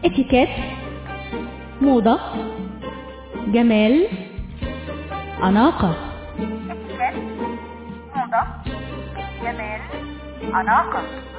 اتيكيت موضة جمال أناقة موضة جمال أناقة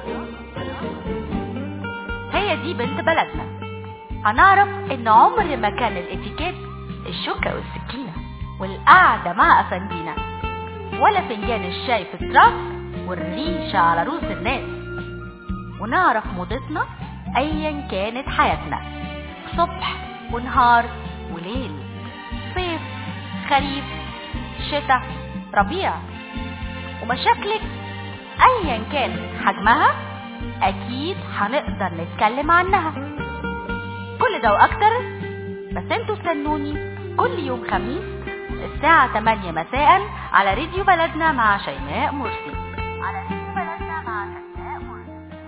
هي دي بنت بلدنا هنعرف ان عمر ما كان الاتيكيت الشوكة والسكينة والقعدة مع أفندينا ولا فنجان الشاي في التراك والريشة على رؤوس الناس ونعرف موضتنا أيا كانت حياتنا صبح ونهار وليل صيف خريف شتاء ربيع ومشاكلك أيا كان حجمها أكيد هنقدر نتكلم عنها كل ده وأكتر بس انتوا استنوني كل يوم خميس الساعة 8 مساء على راديو بلدنا مع شيماء مرسي على راديو بلدنا مع شيماء مرسي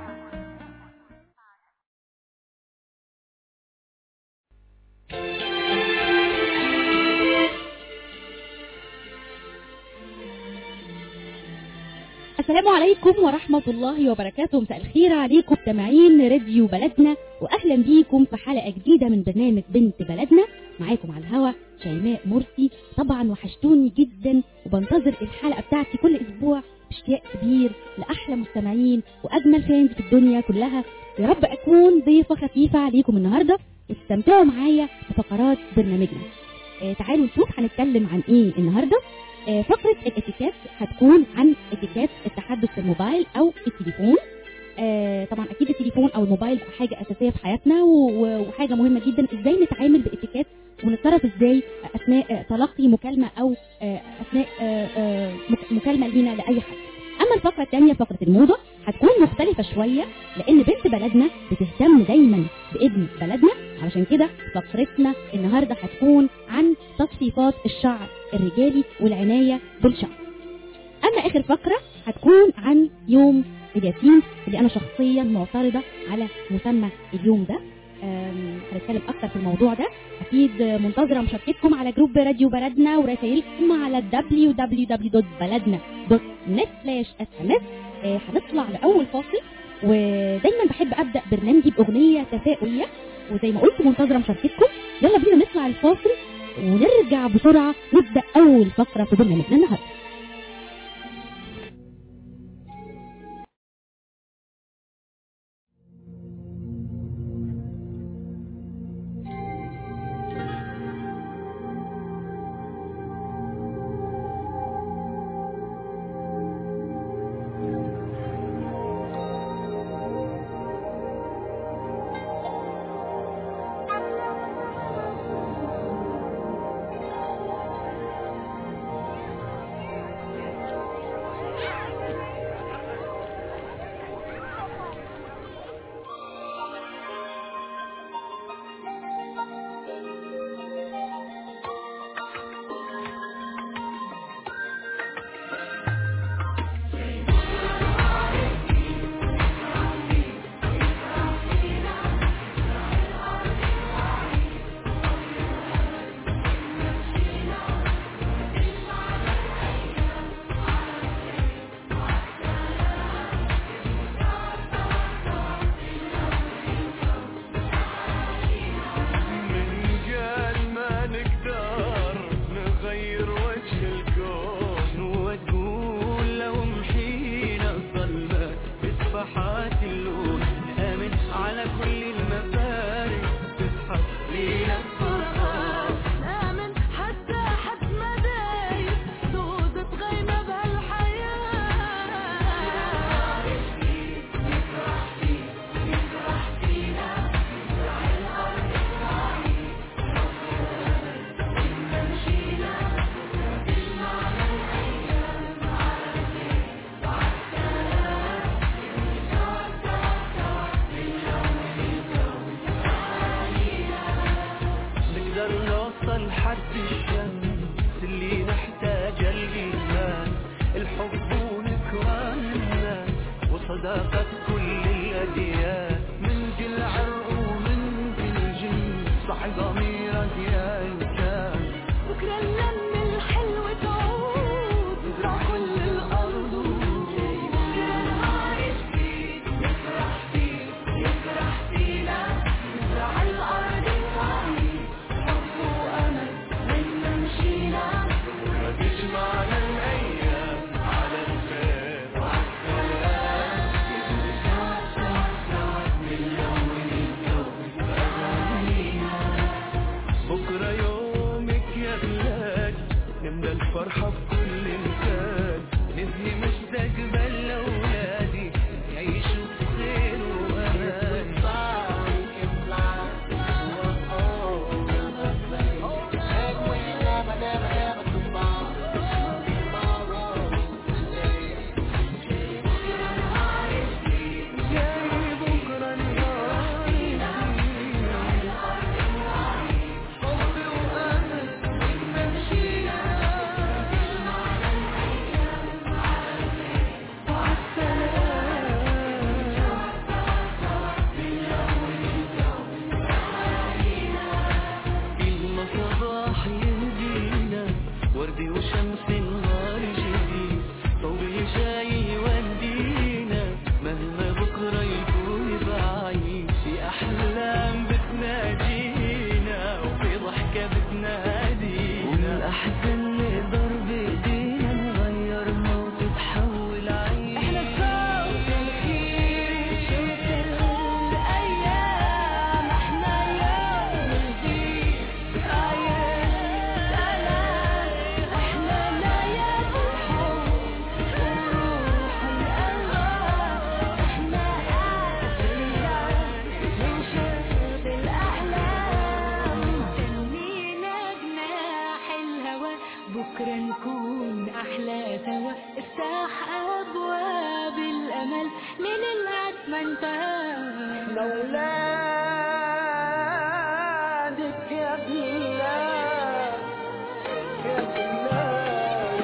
السلام عليكم ورحمة الله وبركاته مساء الخير عليكم مستمعين راديو بلدنا وأهلا بيكم في حلقة جديدة من برنامج بنت بلدنا معاكم على الهوا شيماء مرسي طبعا وحشتوني جدا وبنتظر الحلقة بتاعتي كل أسبوع باشتياق كبير لأحلى مستمعين وأجمل فانز في الدنيا كلها يا رب أكون ضيفة خفيفة عليكم النهاردة وتستمتعوا معايا بفقرات برنامجنا آه تعالوا نشوف هنتكلم عن ايه النهارده آه، فقرة الاتيكيت هتكون عن اتيكيت التحدث في الموبايل او التليفون آه، طبعا اكيد التليفون او الموبايل بقى حاجة اساسية في حياتنا و- و- وحاجة مهمة جدا ازاي نتعامل باتيكيت ونتصرف ازاي اثناء آه، تلقي مكالمة او آه، اثناء آه، آه، مك- مكالمة لينا لاي حد اما الفقرة الثانية فقرة الموضة هتكون مختلفة شوية لان بنت بلدنا بتهتم دايما بابن بلدنا علشان كده فقرتنا النهارده هتكون عن تصفيفات الشعر الرجالي والعناية بالشعر اما اخر فقرة هتكون عن يوم اليتيم اللي انا شخصيا معترضة على مسمى اليوم ده أم، هنتكلم اكتر في الموضوع ده اكيد منتظرة مشاركتكم على جروب راديو بلدنا ورسائلكم على www.baladna.net/sms آه، هنطلع لاول فاصل ودايما بحب ابدا برنامجي باغنيه تفاؤليه وزي ما قلت منتظره مشاركتكم يلا بينا نطلع الفاصل ونرجع بسرعه نبدا اول فقره في برنامجنا النهارده من قال ما نقدر نغير وجه الكون وتقول لو مشينا الظلمة بصفحات اللون نآمن على كل المفارق تسحب لينا الفرقان نآمن حتى حد ما داير سودة غيمة بهالحياة نقدر نوصل حد الشمس اللي نحتاج الإيمان الحب ونكران الناس وصداقة كل الأديان من كل عرق ومن كل جنس صح ضميرك يا إنسان بكرة اللمة الحلوة تعود نزرع كل الأرض بكرة نهار جديد نفرح فيه يفرح فينا نزرع ما انتهاش لولادك يا بلاد يا بلاد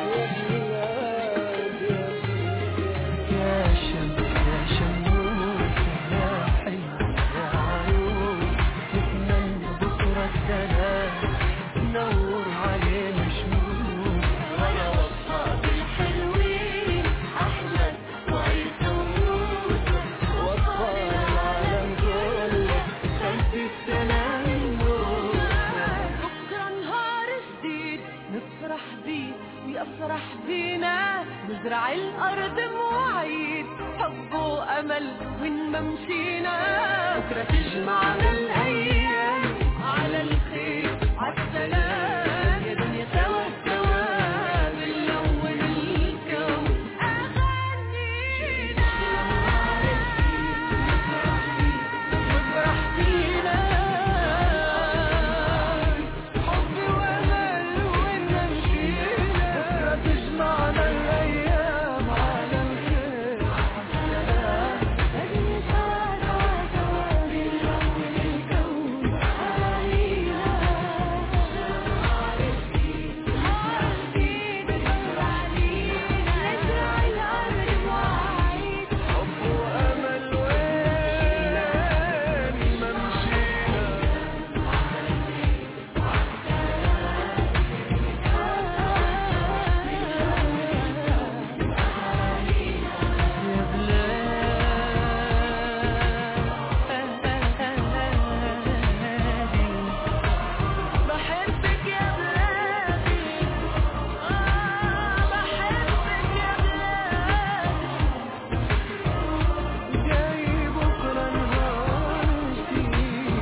يا بلاد يا شمس يا شموس يا حلوة يا عروس نتمنى بكرة السلام نور علينا شموس وانا واصحابي الحلوين احمد وعيسى وموسى وأطفال العالم كله خمس السلام نور بكرة نهار جديد نفرح بيه ويفرح بينا نزرع الأرض مواعيد حب وأمل وين ما مشينا بكرة تجمعنا الأيام على الخير عالسلام يا دنيا سوا سوا بنلون الكون أغانينا وافرح بينا حب وامل وين ما مشينا بكرة تجمعنا الأيام على الخير سلام هدي سوا سوا بنلون الكون علينا نهار جديد نصر علينا نزرع الأرض مواعيد حب وأمل وين ما مشينا يا بلادي بحبك يا بلادي آه بحبك يا بلادي جاي بكرة نهار جديد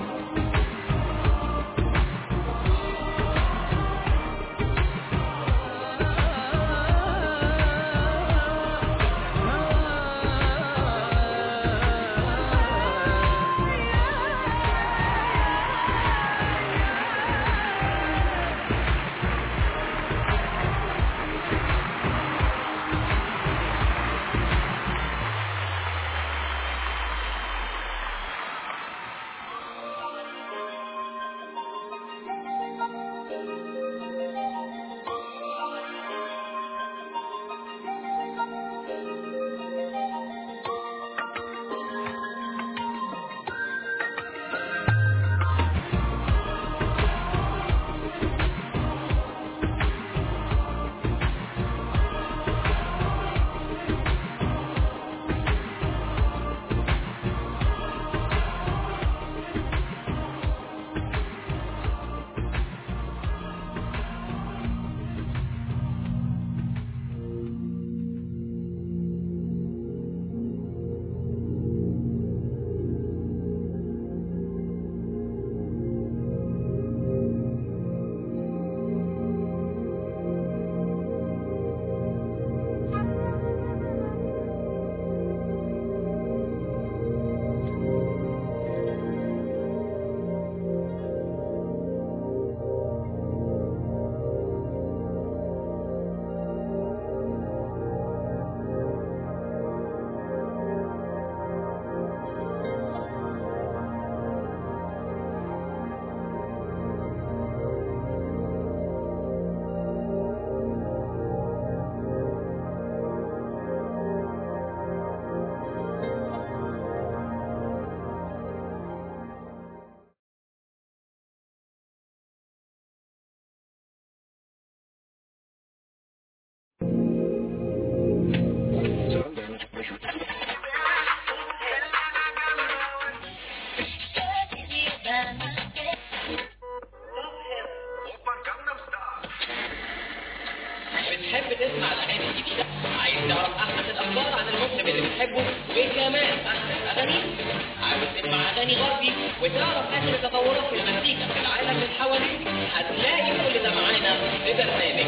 بتحب تسمع الاغاني الجديده عايز تعرف احدث الاخبار عن المطرب اللي بتحبه وكمان احدث اغاني عاوز تسمع اغاني غربي وتعرف اخر التطورات في المزيكا في العالم من حواليك هتلاقي كل ده معانا في برنامج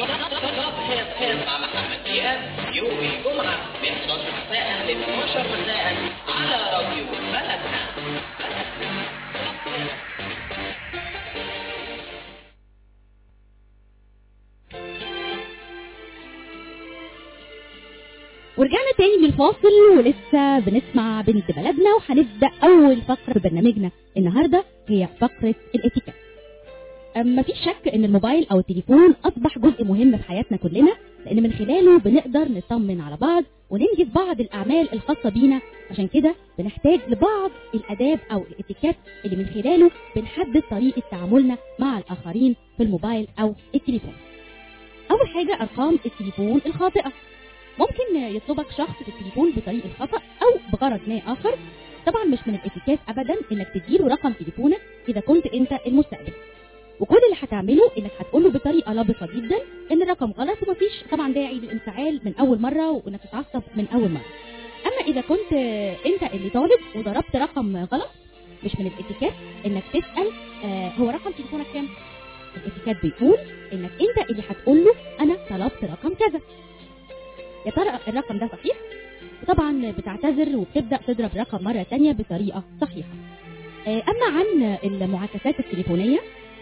توب هيت هيت مع محمد دياب يوم الجمعه من 11 مساء ل 12 مساء على راديو بلدنا ورجعنا تاني من الفاصل ولسه بنسمع بنت بلدنا وهنبدا اول فقره في برنامجنا النهارده هي فقره الاتيكيت أم مفيش شك ان الموبايل او التليفون اصبح جزء مهم في حياتنا كلنا لان من خلاله بنقدر نطمن على بعض وننجز بعض الاعمال الخاصه بينا عشان كده بنحتاج لبعض الاداب او الاتيكيت اللي من خلاله بنحدد طريقه تعاملنا مع الاخرين في الموبايل او التليفون اول حاجه ارقام التليفون الخاطئه ممكن يطلبك شخص في التليفون بطريق الخطا او بغرض ما اخر طبعا مش من الاتيكيت ابدا انك تديله رقم تليفونك اذا كنت انت المستقبل وكل اللي هتعمله انك هتقول له بطريقه لبقه جدا ان الرقم غلط ومفيش طبعا داعي للانفعال من اول مره وانك تتعصب من اول مره اما اذا كنت انت اللي طالب وضربت رقم غلط مش من الاتيكيت انك تسال آه هو رقم تليفونك كام الاتيكيت بيقول انك انت اللي هتقول له انا طلبت رقم كذا يا ترى الرقم ده صحيح وطبعا بتعتذر وبتبدا تضرب رقم مره تانية بطريقه صحيحه آه، اما عن المعاكسات التليفونيه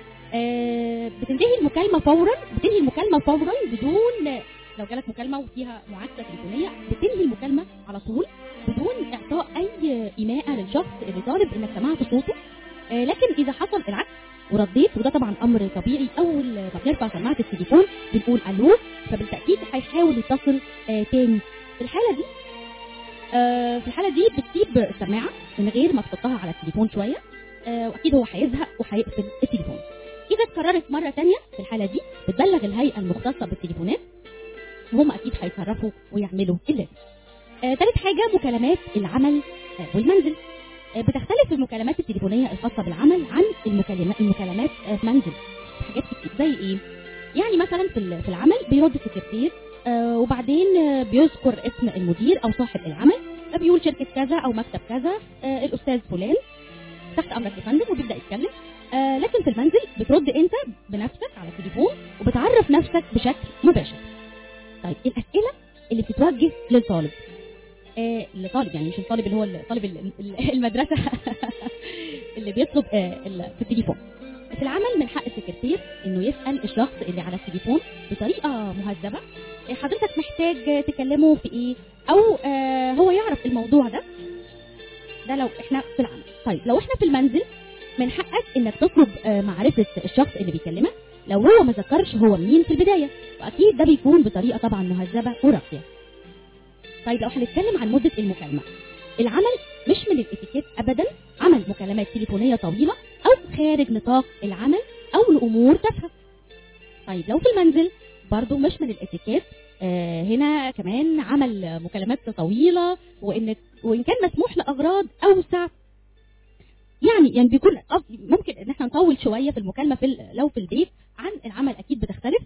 آه، بتنتهي المكالمه فورا بتنهي المكالمه فورا بدون لو جالك مكالمه وفيها معاكسه تليفونيه بتنهي المكالمه على طول بدون اعطاء اي ايماءه للشخص اللي طالب انك سمعت صوته آه، لكن اذا حصل العكس ورديت وده طبعا امر طبيعي اول ما بنرفع سماعه التليفون بنقول الو فبالتاكيد هيحاول يتصل آه تاني في الحاله دي آه في الحاله دي بتسيب السماعه من غير ما تحطها على التليفون شويه آه واكيد هو هيزهق وهيقفل التليفون اذا اتكررت مره تانية في الحاله دي بتبلغ الهيئه المختصه بالتليفونات وهم اكيد هيتصرفوا ويعملوا اللازم آه ثالث حاجه مكالمات العمل آه والمنزل آه بتختلف المكالمات التليفونيه الخاصه بالعمل عن المكالمات المكالمات آه في منزل في حاجات كتير زي ايه يعني مثلا في ال- في العمل بيرد السكرتير آه وبعدين آه بيذكر اسم المدير او صاحب العمل آه بيقول شركه كذا او مكتب كذا آه الاستاذ فلان تحت امرك يا فندم وبيبدا يتكلم آه لكن في المنزل بترد انت بنفسك على التليفون وبتعرف نفسك بشكل مباشر طيب الاسئله اللي بتتوجه للطالب آه لطالب يعني مش الطالب اللي هو طالب ال- ال- المدرسه اللي بيطلب آه ال- في التليفون في العمل من حق السكرتير انه يسال الشخص اللي على التليفون بطريقه مهذبه آه، حضرتك محتاج آه، تكلمه في ايه او آه هو يعرف الموضوع ده ده لو احنا في العمل طيب لو احنا في المنزل من حقك انك تطلب آه، معرفه الشخص اللي بيكلمك لو هو ما ذكرش هو مين في البدايه واكيد ده بيكون بطريقه طبعا مهذبه وراقيه طيب لو هنتكلم عن مده المكالمه العمل مش من الاتيكيت ابدا عمل مكالمات تليفونيه طويله او خارج نطاق العمل او لامور تافهه طيب لو في المنزل برضو مش من الاتيكيت آه هنا كمان عمل مكالمات طويله وان وان كان مسموح لاغراض اوسع يعني يعني بيكون أف- ممكن ان احنا نطول شويه في المكالمه في ال- لو في البيت عن العمل اكيد بتختلف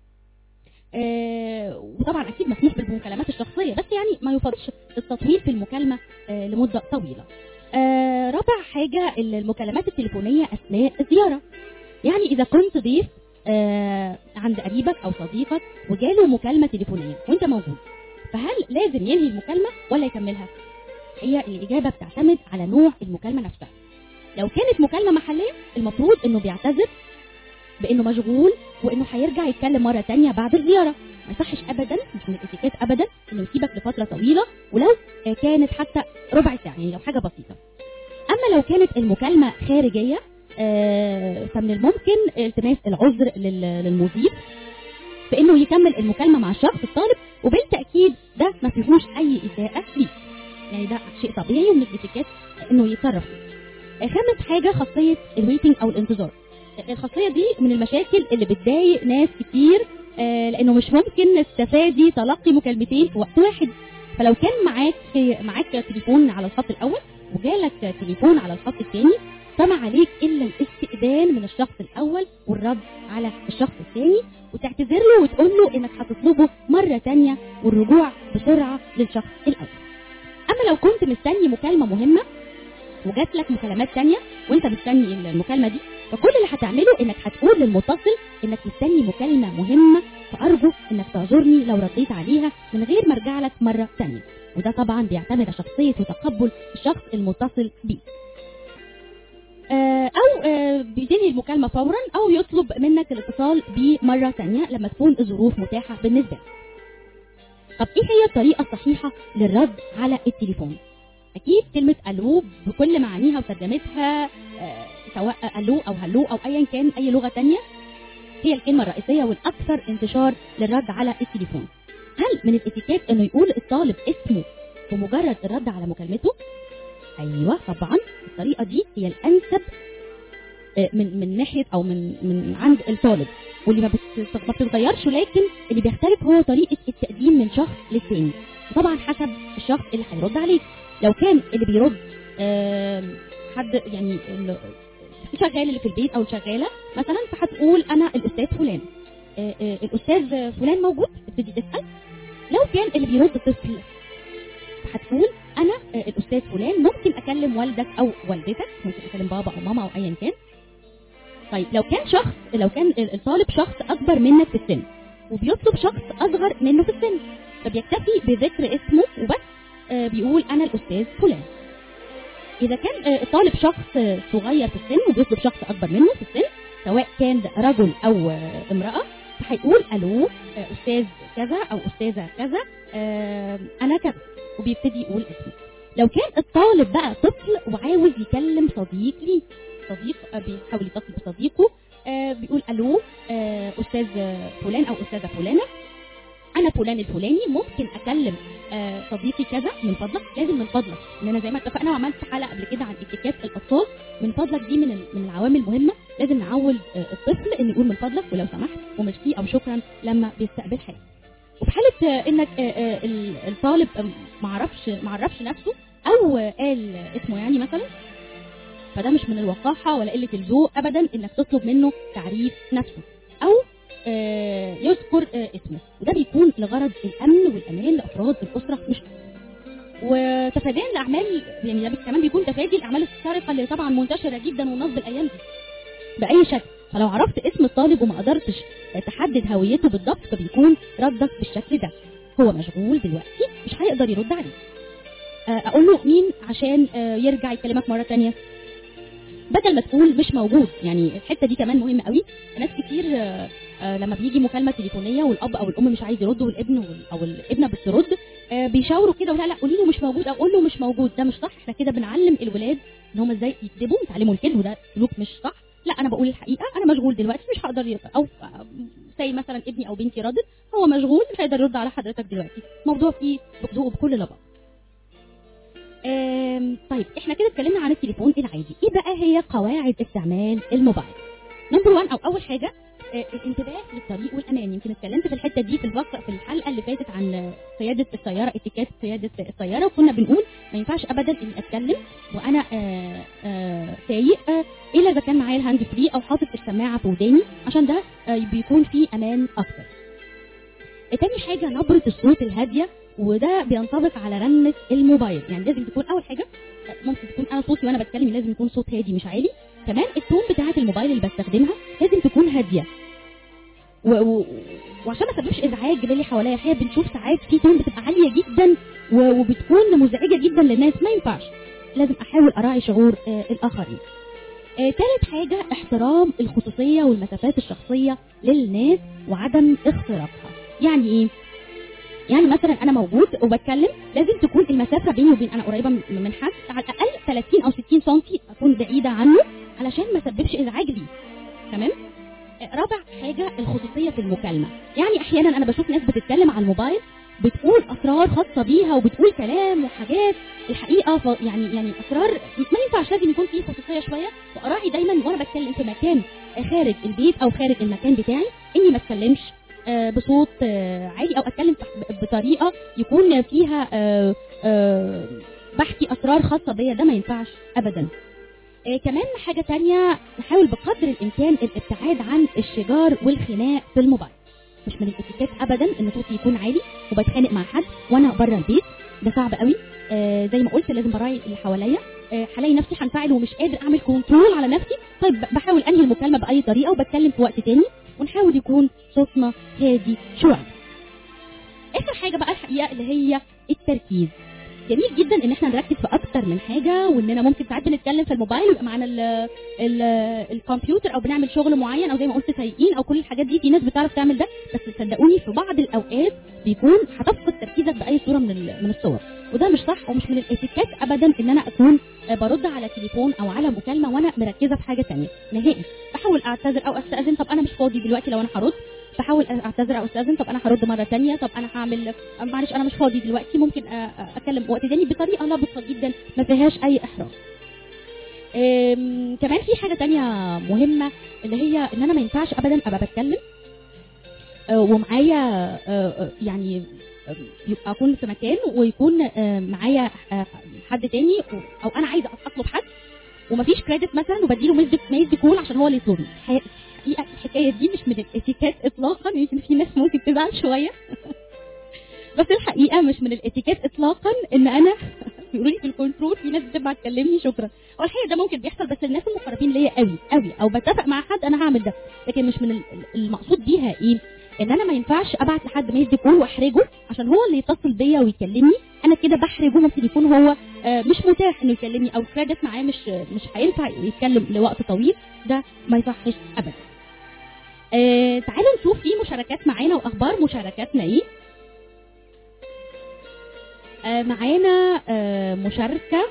آه وطبعا اكيد مسموح بالمكالمات الشخصيه بس يعني ما يفضلش التطويل في المكالمه آه لمده طويله آه رابع حاجه المكالمات التليفونيه اثناء الزياره يعني اذا كنت ضيف آه عند قريبك او صديقك وجاله مكالمه تليفونيه وانت موجود فهل لازم ينهي المكالمه ولا يكملها هي الاجابه بتعتمد على نوع المكالمه نفسها لو كانت مكالمه محليه المفروض انه بيعتذر بانه مشغول وانه هيرجع يتكلم مره تانية بعد الزياره ما يصحش ابدا مش من الاتيكيت ابدا انه يسيبك لفتره طويله ولو آه، كانت حتى ربع ساعه يعني لو حاجه بسيطه اما لو كانت المكالمه خارجيه آه، فمن الممكن التماس العذر لل- للمضيف في انه يكمل المكالمه مع الشخص الطالب وبالتاكيد ده ما فيهوش اي اساءه ليه يعني ده شيء طبيعي ومن الاتيكيت انه يتصرف فيه آه، خامس حاجه خاصيه الويتنج او الانتظار آه، الخاصيه دي من المشاكل اللي بتضايق ناس كتير آه، لانه مش ممكن تستفادي تلقي مكالمتين في وقت واحد فلو كان معاك معاك تليفون على الخط الاول وجالك تليفون على الخط الثاني فما عليك الا الاستئذان من الشخص الاول والرد على الشخص الثاني وتعتذر له وتقول له انك هتطلبه مره تانية والرجوع بسرعه للشخص الاول اما لو كنت مستني مكالمه مهمه وجات لك مكالمات تانية وانت مستني المكالمه دي فكل اللي هتعمله انك هتقول للمتصل انك مستني مكالمه مهمه فارجو انك تعذرني لو رديت عليها من غير ما ارجع لك مره تانية وده طبعا بيعتمد على شخصيه وتقبل الشخص المتصل بيه آه، او آه، بينهي المكالمه فورا او يطلب منك الاتصال بيه مره تانية لما تكون الظروف متاحه بالنسبه لك طب ايه هي الطريقه الصحيحه للرد على التليفون اكيد كلمه الو بكل معانيها وترجمتها آه، سواء الو او هلو او ايا كان اي لغه تانية هي الكلمه الرئيسيه والاكثر انتشار للرد على التليفون هل من الاتيكيت انه يقول الطالب اسمه بمجرد الرد على مكالمته ايوه طبعا الطريقه دي هي الانسب آه، من من ناحيه او من من عند الطالب واللي ما بت- ما بتتغيرش لكن اللي بيختلف هو طريقه التقديم من شخص للتاني طبعا حسب الشخص اللي هيرد عليك لو كان اللي بيرد آم، حد يعني ال- الشغال اللي في البيت او الشغاله مثلا فهتقول انا الاستاذ فلان آه، آه، الاستاذ فلان موجود تبتدي تسال لو كان اللي بيرد طفل هتقول انا آه، الاستاذ فلان ممكن اكلم والدك او والدتك ممكن اكلم بابا او ماما او ايا كان طيب لو كان شخص لو كان ال- الطالب شخص اكبر منك في السن وبيطلب شخص اصغر منه في السن فبيكتفي بذكر اسمه وبس آه، بيقول انا الاستاذ فلان اذا كان آه، الطالب شخص آه، صغير في السن وبيطلب شخص اكبر منه في السن سواء كان ده رجل او آه، امراه فهيقول الو آه، استاذ كذا او استاذه كذا آه، انا كذا وبيبتدي يقول اسمه لو كان الطالب بقى طفل وعاوز يكلم صديق ليه صديق آه، بيحاول يتصل بصديقه آه، بيقول الو آه، استاذ آه، فلان او استاذه فلانه انا فلان الفلاني ممكن اكلم آه، صديقي كذا من فضلك لازم من فضلك ان انا زي ما اتفقنا وعملت حلقه قبل كده عن اتيكيت الاطفال من فضلك دي من ال- من العوامل المهمه لازم نعود آه، الطفل انه يقول من فضلك ولو سمحت وميرسي او شكرا لما بيستقبل حاجه وفي حاله آه، انك آه، آه، ال- الطالب آه، معرفش معرفش نفسه او آه، قال اسمه يعني مثلا فده مش من الوقاحه ولا قله الذوق ابدا انك تطلب منه تعريف نفسه او آه، يذكر آه، اسمه وده بيكون لغرض الامن والامان لافراد الاسره مش وتفاديا لاعمال يعني ده كمان بيكون تفادي الاعمال السارقه اللي طبعا منتشره جدا ونصب الايام دي باي شكل فلو عرفت اسم الطالب وما قدرتش تحدد هويته بالضبط فبيكون ردك بالشكل ده هو مشغول دلوقتي مش هيقدر يرد عليك آه، اقول له مين عشان آه، يرجع يكلمك مره تانية بدل ما تقول مش موجود يعني الحته دي كمان مهمه قوي ناس كتير آه، آه، لما بيجي مكالمه تليفونيه والاب او الام مش عايز يرد والابن وال- او الابنه بترد آه، بيشاوروا كده ولا لا قولي له مش موجود او قول له مش موجود ده مش صح احنا كده بنعلم الولاد ان هم ازاي يكذبوا يتعلموا الكذب وده سلوك مش صح لا انا بقول الحقيقه انا مشغول دلوقتي مش هقدر يرد او زي مثلا ابني او بنتي ردت هو مشغول مش هيقدر يرد على حضرتك دلوقتي موضوع فيه بهدوء وبكل لبق آم، طيب احنا كده اتكلمنا عن التليفون العادي ايه بقى هي قواعد استعمال الموبايل نمبر 1 او اول حاجه آه، الانتباه للطريق والامان يمكن اتكلمت في الحته دي في الفقره في الحلقه اللي فاتت عن آه، قياده السياره اتيكيت قياده السياره وكنا بنقول ما ينفعش ابدا اني اتكلم وانا آه، آه، سايق آه، الا اذا كان معايا الهاند فري او حاطط السماعه في وداني عشان ده آه، بيكون فيه امان اكتر آه، تاني حاجه نبره الصوت الهاديه وده بينطبق على رنه الموبايل يعني لازم تكون اول حاجه آه، ممكن تكون انا صوتي وانا بتكلم لازم يكون صوت هادي مش عالي كمان التون بتاعه الموبايل اللي بستخدمها لازم تكون هاديه و... و... وعشان ما اسببش ازعاج للي حواليا احيانا بنشوف ساعات في تون بتبقى عاليه جدا و... وبتكون مزعجه جدا للناس ما ينفعش لازم احاول اراعي شعور آه الاخرين آه تالت حاجه احترام الخصوصيه والمسافات الشخصيه للناس وعدم اختراقها يعني ايه يعني مثلا انا موجود وبتكلم لازم تكون المسافه بيني وبين انا قريبه من من حد على الاقل 30 او 60 سم اكون بعيده عنه علشان ما اسببش ازعاج ليه تمام آه، رابع حاجه الخصوصيه في المكالمه يعني احيانا انا بشوف ناس بتتكلم على الموبايل بتقول اسرار خاصه بيها وبتقول كلام وحاجات الحقيقه ف يعني يعني اسرار ما ينفعش لازم يكون في خصوصيه شويه واراعي دايما وانا بتكلم في مكان آه، خارج البيت او خارج المكان بتاعي اني ما اتكلمش آه، بصوت آه، عالي او اتكلم ب- بطريقه يكون فيها آه، آه، بحكي اسرار خاصه بيا ده ما ينفعش ابدا آه، كمان حاجه تانية نحاول بقدر الامكان الابتعاد عن الشجار والخناق في الموبايل مش من الاتيكيت ابدا ان صوتي يكون عالي وبتخانق مع حد وانا بره البيت ده صعب قوي آه زي ما قلت لازم براعي اللي حواليا آه هلاقي نفسي هنفعل ومش قادر اعمل كنترول على نفسي طيب بحاول انهي المكالمه باي طريقه وبتكلم في وقت تاني ونحاول يكون صوتنا هادي شويه اخر حاجه بقى الحقيقه اللي هي التركيز جميل جدا ان احنا نركز في اكتر من حاجه واننا ممكن ساعات بنتكلم في الموبايل ويبقى معانا ال ال الكمبيوتر او بنعمل شغل معين او زي ما قلت سايقين او كل الحاجات دي في ناس بتعرف تعمل ده بس صدقوني في بعض الاوقات بيكون هتفقد تركيزك باي صوره من ال- من الصور وده مش صح ومش من الاتيكيت ابدا ان انا اكون آه، برد على تليفون او على مكالمه وانا مركزه في حاجه ثانيه نهائي بحاول اعتذر او استاذن طب انا مش فاضي دلوقتي لو انا هرد بحاول اعتذر او استاذن طب انا هرد مره ثانيه طب انا هعمل آه، معلش انا مش فاضي دلوقتي ممكن آه، آه، اتكلم وقت تاني بطريقه لبقه جدا ما فيهاش اي احراج أم، كمان في حاجه تانية مهمه اللي هي ان انا ما ينفعش ابدا ابقى بتكلم آه، ومعايا آه، آه، يعني آه، يبقى اكون في مكان ويكون آه، معايا آه، حد تاني او انا عايزه اطلب حد ومفيش كريدت مثلا وبديله ميز ميز كول عشان هو اللي يطلبني الحقيقه الحقيقة الحكايه دي مش من الاتيكيت اطلاقا يمكن في ناس ممكن تزعل شويه بس الحقيقه مش من الاتيكيت اطلاقا ان انا بيقولوا لي في الكنترول في ناس بتبقى تكلمني شكرا هو الحقيقه ده ممكن بيحصل بس الناس المقربين ليا قوي قوي او بتفق مع حد انا هعمل ده لكن مش من ال- المقصود بيها ايه ان انا ما ينفعش ابعت لحد ميز كول واحرجه عشان هو اللي يتصل بيا ويكلمني انا كده بحرجه ممكن يكون هو آه، مش متاح انه يكلمني او كريدت معاه مش مش هينفع يتكلم لوقت طويل ده ما يصحش ابدا آه تعالوا نشوف في مشاركات معانا واخبار مشاركاتنا ايه آه معانا آه مشاركه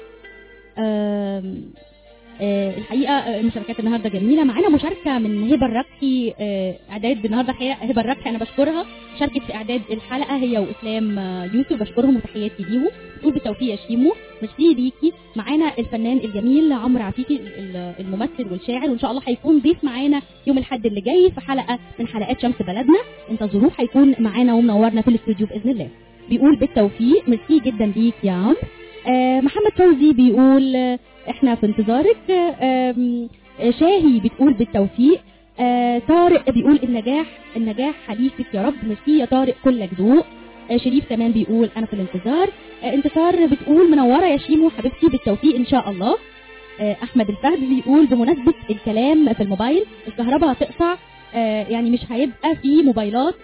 آم، آه الحقيقه آه، المشاركات النهارده جميله معانا مشاركه من هبه الركحي آه اعداد النهارده الحقيقه هبه الركحي انا بشكرها شاركت في اعداد الحلقه هي واسلام آه، يوسف بشكرهم وتحياتي ليهم بتقول بالتوفيق يا شيمو ميرسي ليكي معانا الفنان الجميل عمرو عفيفي ال- الممثل والشاعر وان شاء الله هيكون ضيف معانا يوم الاحد اللي جاي في حلقه من حلقات شمس بلدنا انتظروه هيكون معانا ومنورنا في الاستوديو باذن الله بيقول بالتوفيق ميرسي جدا ليك يا عمرو آه محمد فوزي بيقول آه احنا في انتظارك آه آم، آه، شاهي بتقول بالتوفيق آه طارق بيقول النجاح النجاح حليفك يا رب ميرسي يا طارق كلك ذوق آه شريف كمان بيقول انا في الانتظار آه انتصار بتقول منوره يا شيمو حبيبتي بالتوفيق ان شاء الله آه احمد الفهد بيقول بمناسبه الكلام في الموبايل الكهرباء هتقطع آه يعني مش هيبقى في موبايلات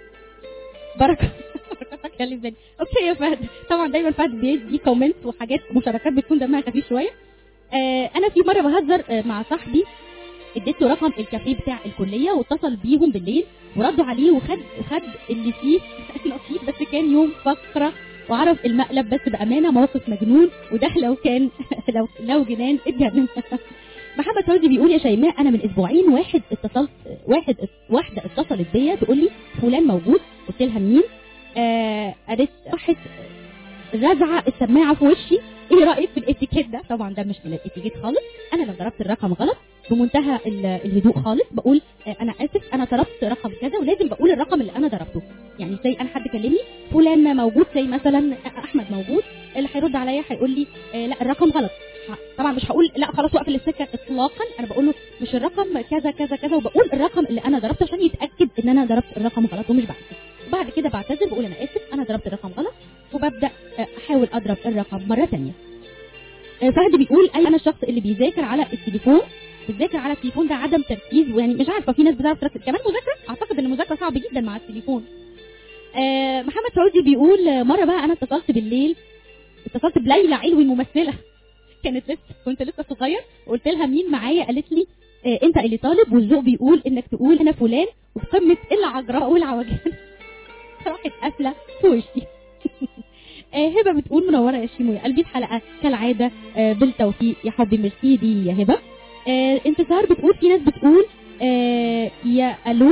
بركه بركتك يا اللي في بالي. اوكي يا فهد طبعا دايما فهد بيدي كومنت وحاجات مشاركات بتكون دمها خفيف شويه آه انا في مره بهزر آه مع صاحبي اديت له رقم الكافيه بتاع الكليه واتصل بيهم بالليل وردوا عليه وخد خد اللي فيه نصيب بس كان يوم فقره وعرف المقلب بس بامانه موقف مجنون وده لو كان لو لو جنان اتجنن محمد فوزي بيقول يا شيماء انا من اسبوعين واحد اتصلت واحد واحده اتصلت بيا تقول لي فلان موجود قلت لها مين آه قالت راحت رزعه السماعه في وشي ايه رايك في الاتيكيت ده طبعا ده مش من الاتيكيت خالص انا لو ضربت الرقم غلط بمنتهى ال- الهدوء خالص بقول آه انا اسف انا طلبت رقم كذا ولازم بقول الرقم اللي انا ضربته يعني زي انا حد كلمني فلان موجود زي مثلا احمد موجود اللي هيرد عليا هيقول لي آه لا الرقم غلط ه- طبعا مش هقول لا خلاص وقف السكه اطلاقا انا بقول له مش الرقم كذا كذا كذا وبقول الرقم اللي انا ضربته عشان يتاكد ان انا ضربت الرقم غلط ومش بعكس وبعد كده بعتذر بقول انا اسف انا ضربت الرقم غلط وببدا آه، احاول اضرب الرقم مره ثانيه فهد بيقول اي انا الشخص اللي بيذاكر على التليفون بتذاكر على التليفون ده عدم تركيز ويعني مش عارفه في ناس بتعرف تركز كمان مذاكره اعتقد ان المذاكره صعب جدا مع التليفون آه محمد فوزي بيقول آه، مره بقى انا اتصلت بالليل اتصلت بليلى علوي الممثله كانت لسه كنت لسه صغير وقلت لها مين معايا قالت لي آه انت اللي طالب والذوق بيقول انك تقول انا فلان وفي قمه العجراء والعوجان راحت قافله في وشي آه، هبه بتقول منوره يا شيمو يا قلبي الحلقه كالعاده آه، بالتوفيق يا حبي ميرسي دي يا هبه آه، انتصار بتقول في ناس بتقول آه، يا الو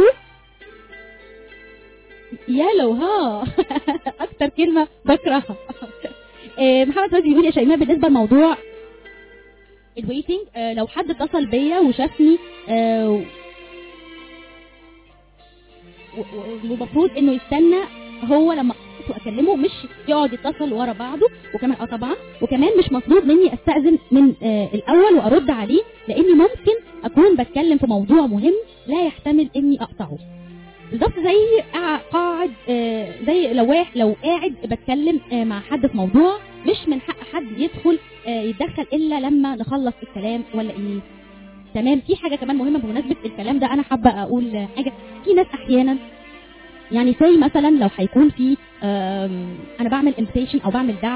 يا لو ها اكتر كلمه بكرهها آه، محمد فوزي بيقول يا شيماء بالنسبه لموضوع الويتنج آه، لو حد اتصل بيا وشافني آه، و- و- والمفروض انه يستنى هو لما اتصل واكلمه مش يقعد يتصل ورا بعضه وكمان اه طبعا وكمان مش مطلوب مني استاذن من آه الاول وارد عليه لاني ممكن اكون بتكلم في موضوع مهم لا يحتمل اني اقطعه بالظبط زي قاع- قاعد آه زي لو واحد لو قاعد بتكلم آه مع حد في موضوع مش من حق حد يدخل آه يتدخل الا لما نخلص الكلام ولا ايه تمام في حاجه كمان مهمه بمناسبه الكلام ده انا حابه اقول حاجه في ناس احيانا يعني زي مثلا لو هيكون في آم، انا بعمل انفيتيشن او بعمل دعوه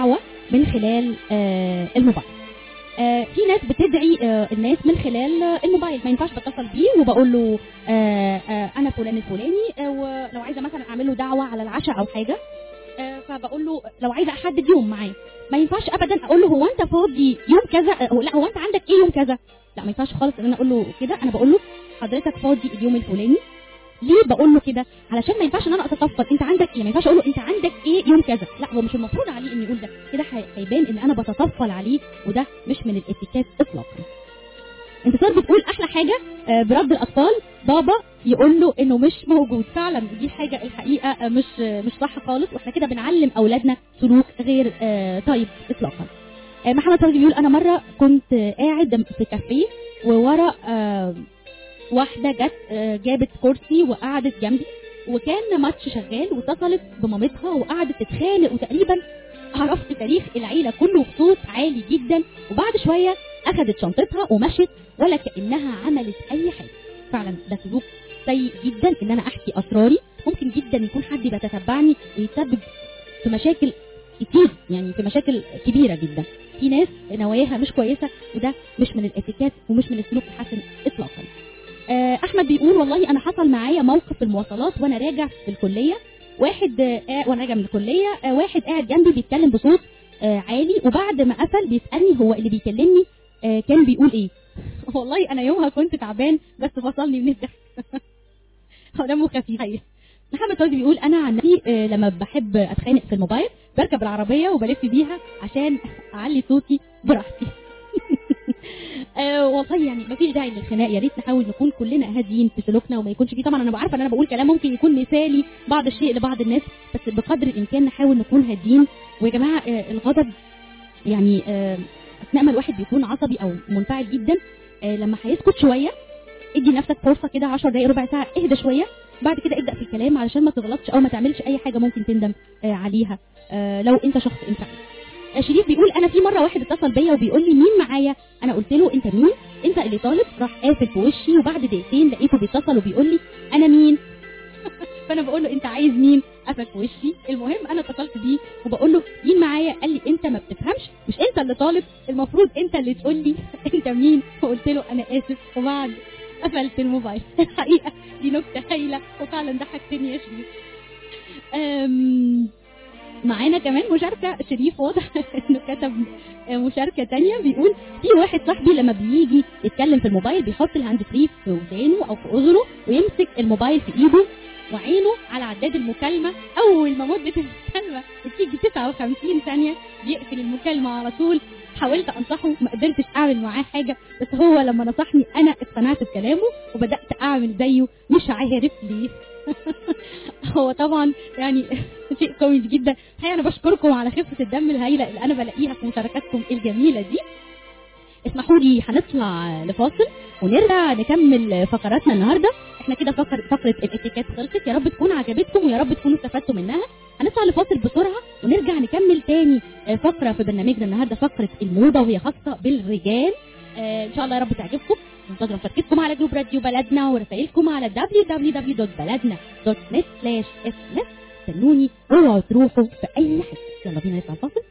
من خلال آه، الموبايل آه، في ناس بتدعي آه، الناس من خلال آه، الموبايل ما ينفعش بتصل بيه وبقول له آه، آه، انا فلان الفلاني آه، ولو عايزه مثلا اعمل له دعوه على العشاء او حاجه آه، فبقول له لو عايزه احدد يوم معاه ما ينفعش ابدا اقول له هو انت فاضي يوم كذا آه، لا هو انت عندك ايه يوم كذا لا ما ينفعش خالص ان انا اقول له كده انا بقول له حضرتك فاضي اليوم الفلاني ليه بقول له كده علشان ما ينفعش ان انا اتطفل انت عندك ايه ما ينفعش اقول له انت عندك ايه يوم كذا لا هو مش المفروض عليه ان يقول ده كده هي- هيبان ان انا بتطفل عليه وده مش من الاتيكيت اطلاقا انتصار بتقول احلى حاجه آه، برد الاطفال بابا يقول له انه مش موجود فعلا دي حاجه الحقيقه آه، مش آه، مش صح خالص واحنا كده بنعلم اولادنا سلوك غير آه، طيب اطلاقا آه، محمد فوزي بيقول انا مره كنت آه، قاعد في كافيه وورا آه، واحده جت آه، جابت كرسي وقعدت جنبي وكان ماتش شغال واتصلت بمامتها وقعدت تتخانق وتقريبا عرفت تاريخ العيله كله بصوت عالي جدا وبعد شويه اخذت شنطتها ومشت ولا كانها عملت اي حاجه فعلا ده سلوك سيء جدا ان انا احكي اسراري ممكن جدا يكون حد بيتتبعني ويتسبب في مشاكل كتير يعني في مشاكل كبيره جدا في ناس نواياها مش كويسه وده مش من الاتيكيت ومش من السلوك الحسن اطلاقا آه، احمد بيقول والله انا حصل معايا موقف في المواصلات وانا راجع في الكليه واحد آه، آه، وانا راجع من الكليه آه، واحد قاعد جنبي بيتكلم بصوت آه، عالي وبعد ما قفل بيسالني هو اللي بيكلمني آه، كان بيقول ايه والله انا يومها كنت تعبان بس فصلني من الضحك هو دمه خفيف حقيقي. محمد فوزي بيقول انا عن نفسي آه، لما بحب اتخانق في الموبايل بركب العربيه وبلف بيها عشان اعلي صوتي براحتي آه والله يعني ما فيش داعي للخناق يا ريت نحاول نكون كلنا هاديين في سلوكنا وما يكونش فيه طبعا انا عارفه ان انا بقول كلام ممكن يكون مثالي بعض الشيء لبعض الناس بس بقدر الامكان نحاول نكون هاديين ويا جماعه آه الغضب يعني آه اثناء ما الواحد بيكون عصبي او منفعل جدا آه لما هيسكت شويه ادي نفسك فرصه كده 10 دقائق ربع ساعه اهدى شويه بعد كده ابدا في الكلام علشان ما تغلطش او ما تعملش اي حاجه ممكن تندم آه عليها آه لو انت شخص انفعالي آه، شريف بيقول انا في مره واحد اتصل بيا وبيقول لي مين معايا انا قلت له انت مين انت اللي طالب راح قافل في وشي وبعد دقيقتين لقيته بيتصل وبيقول لي انا مين فانا بقول له انت عايز مين قفل في وشي المهم انا اتصلت بيه وبقول له مين معايا قال لي انت ما بتفهمش مش انت اللي طالب المفروض انت اللي تقول لي انت مين فقلت له انا اسف وبعد قفلت الموبايل الحقيقه دي نكته هايله وفعلا ضحكتني يا شريف أم، معانا كمان مشاركة شريف واضح انه كتب مشاركة تانية بيقول في واحد صاحبي لما بيجي يتكلم في الموبايل بيحط الهاند فري في ودانه او في اذنه ويمسك الموبايل في ايده وعينه على عداد المكالمة اول ما مدة المكالمة بتيجي 59 ثانية بيقفل المكالمة على طول حاولت انصحه ما قدرتش اعمل معاه حاجة بس هو لما نصحني انا اقتنعت بكلامه وبدأت اعمل زيه مش عارف ليه هو طبعا يعني شيء كويس جدا الحقيقه انا بشكركم على خفه الدم الهائله اللي انا بلاقيها في مشاركاتكم الجميله دي اسمحوا لي هنطلع لفاصل ونرجع نكمل فقراتنا النهارده احنا كده فقر فقره الاتيكيت خلصت يا رب تكون عجبتكم ويا رب تكونوا استفدتوا منها هنطلع لفاصل بسرعه ونرجع نكمل تاني آه، فقره في برنامجنا النهارده فقره الموضه وهي خاصه بالرجال آه، ان شاء الله يا رب تعجبكم منتظره مشاركتكم على جروب راديو بلدنا ورسائلكم على www.baladna.net/sms استنوني اوعوا تروحوا في اي حته يلا بينا نطلع الفاصل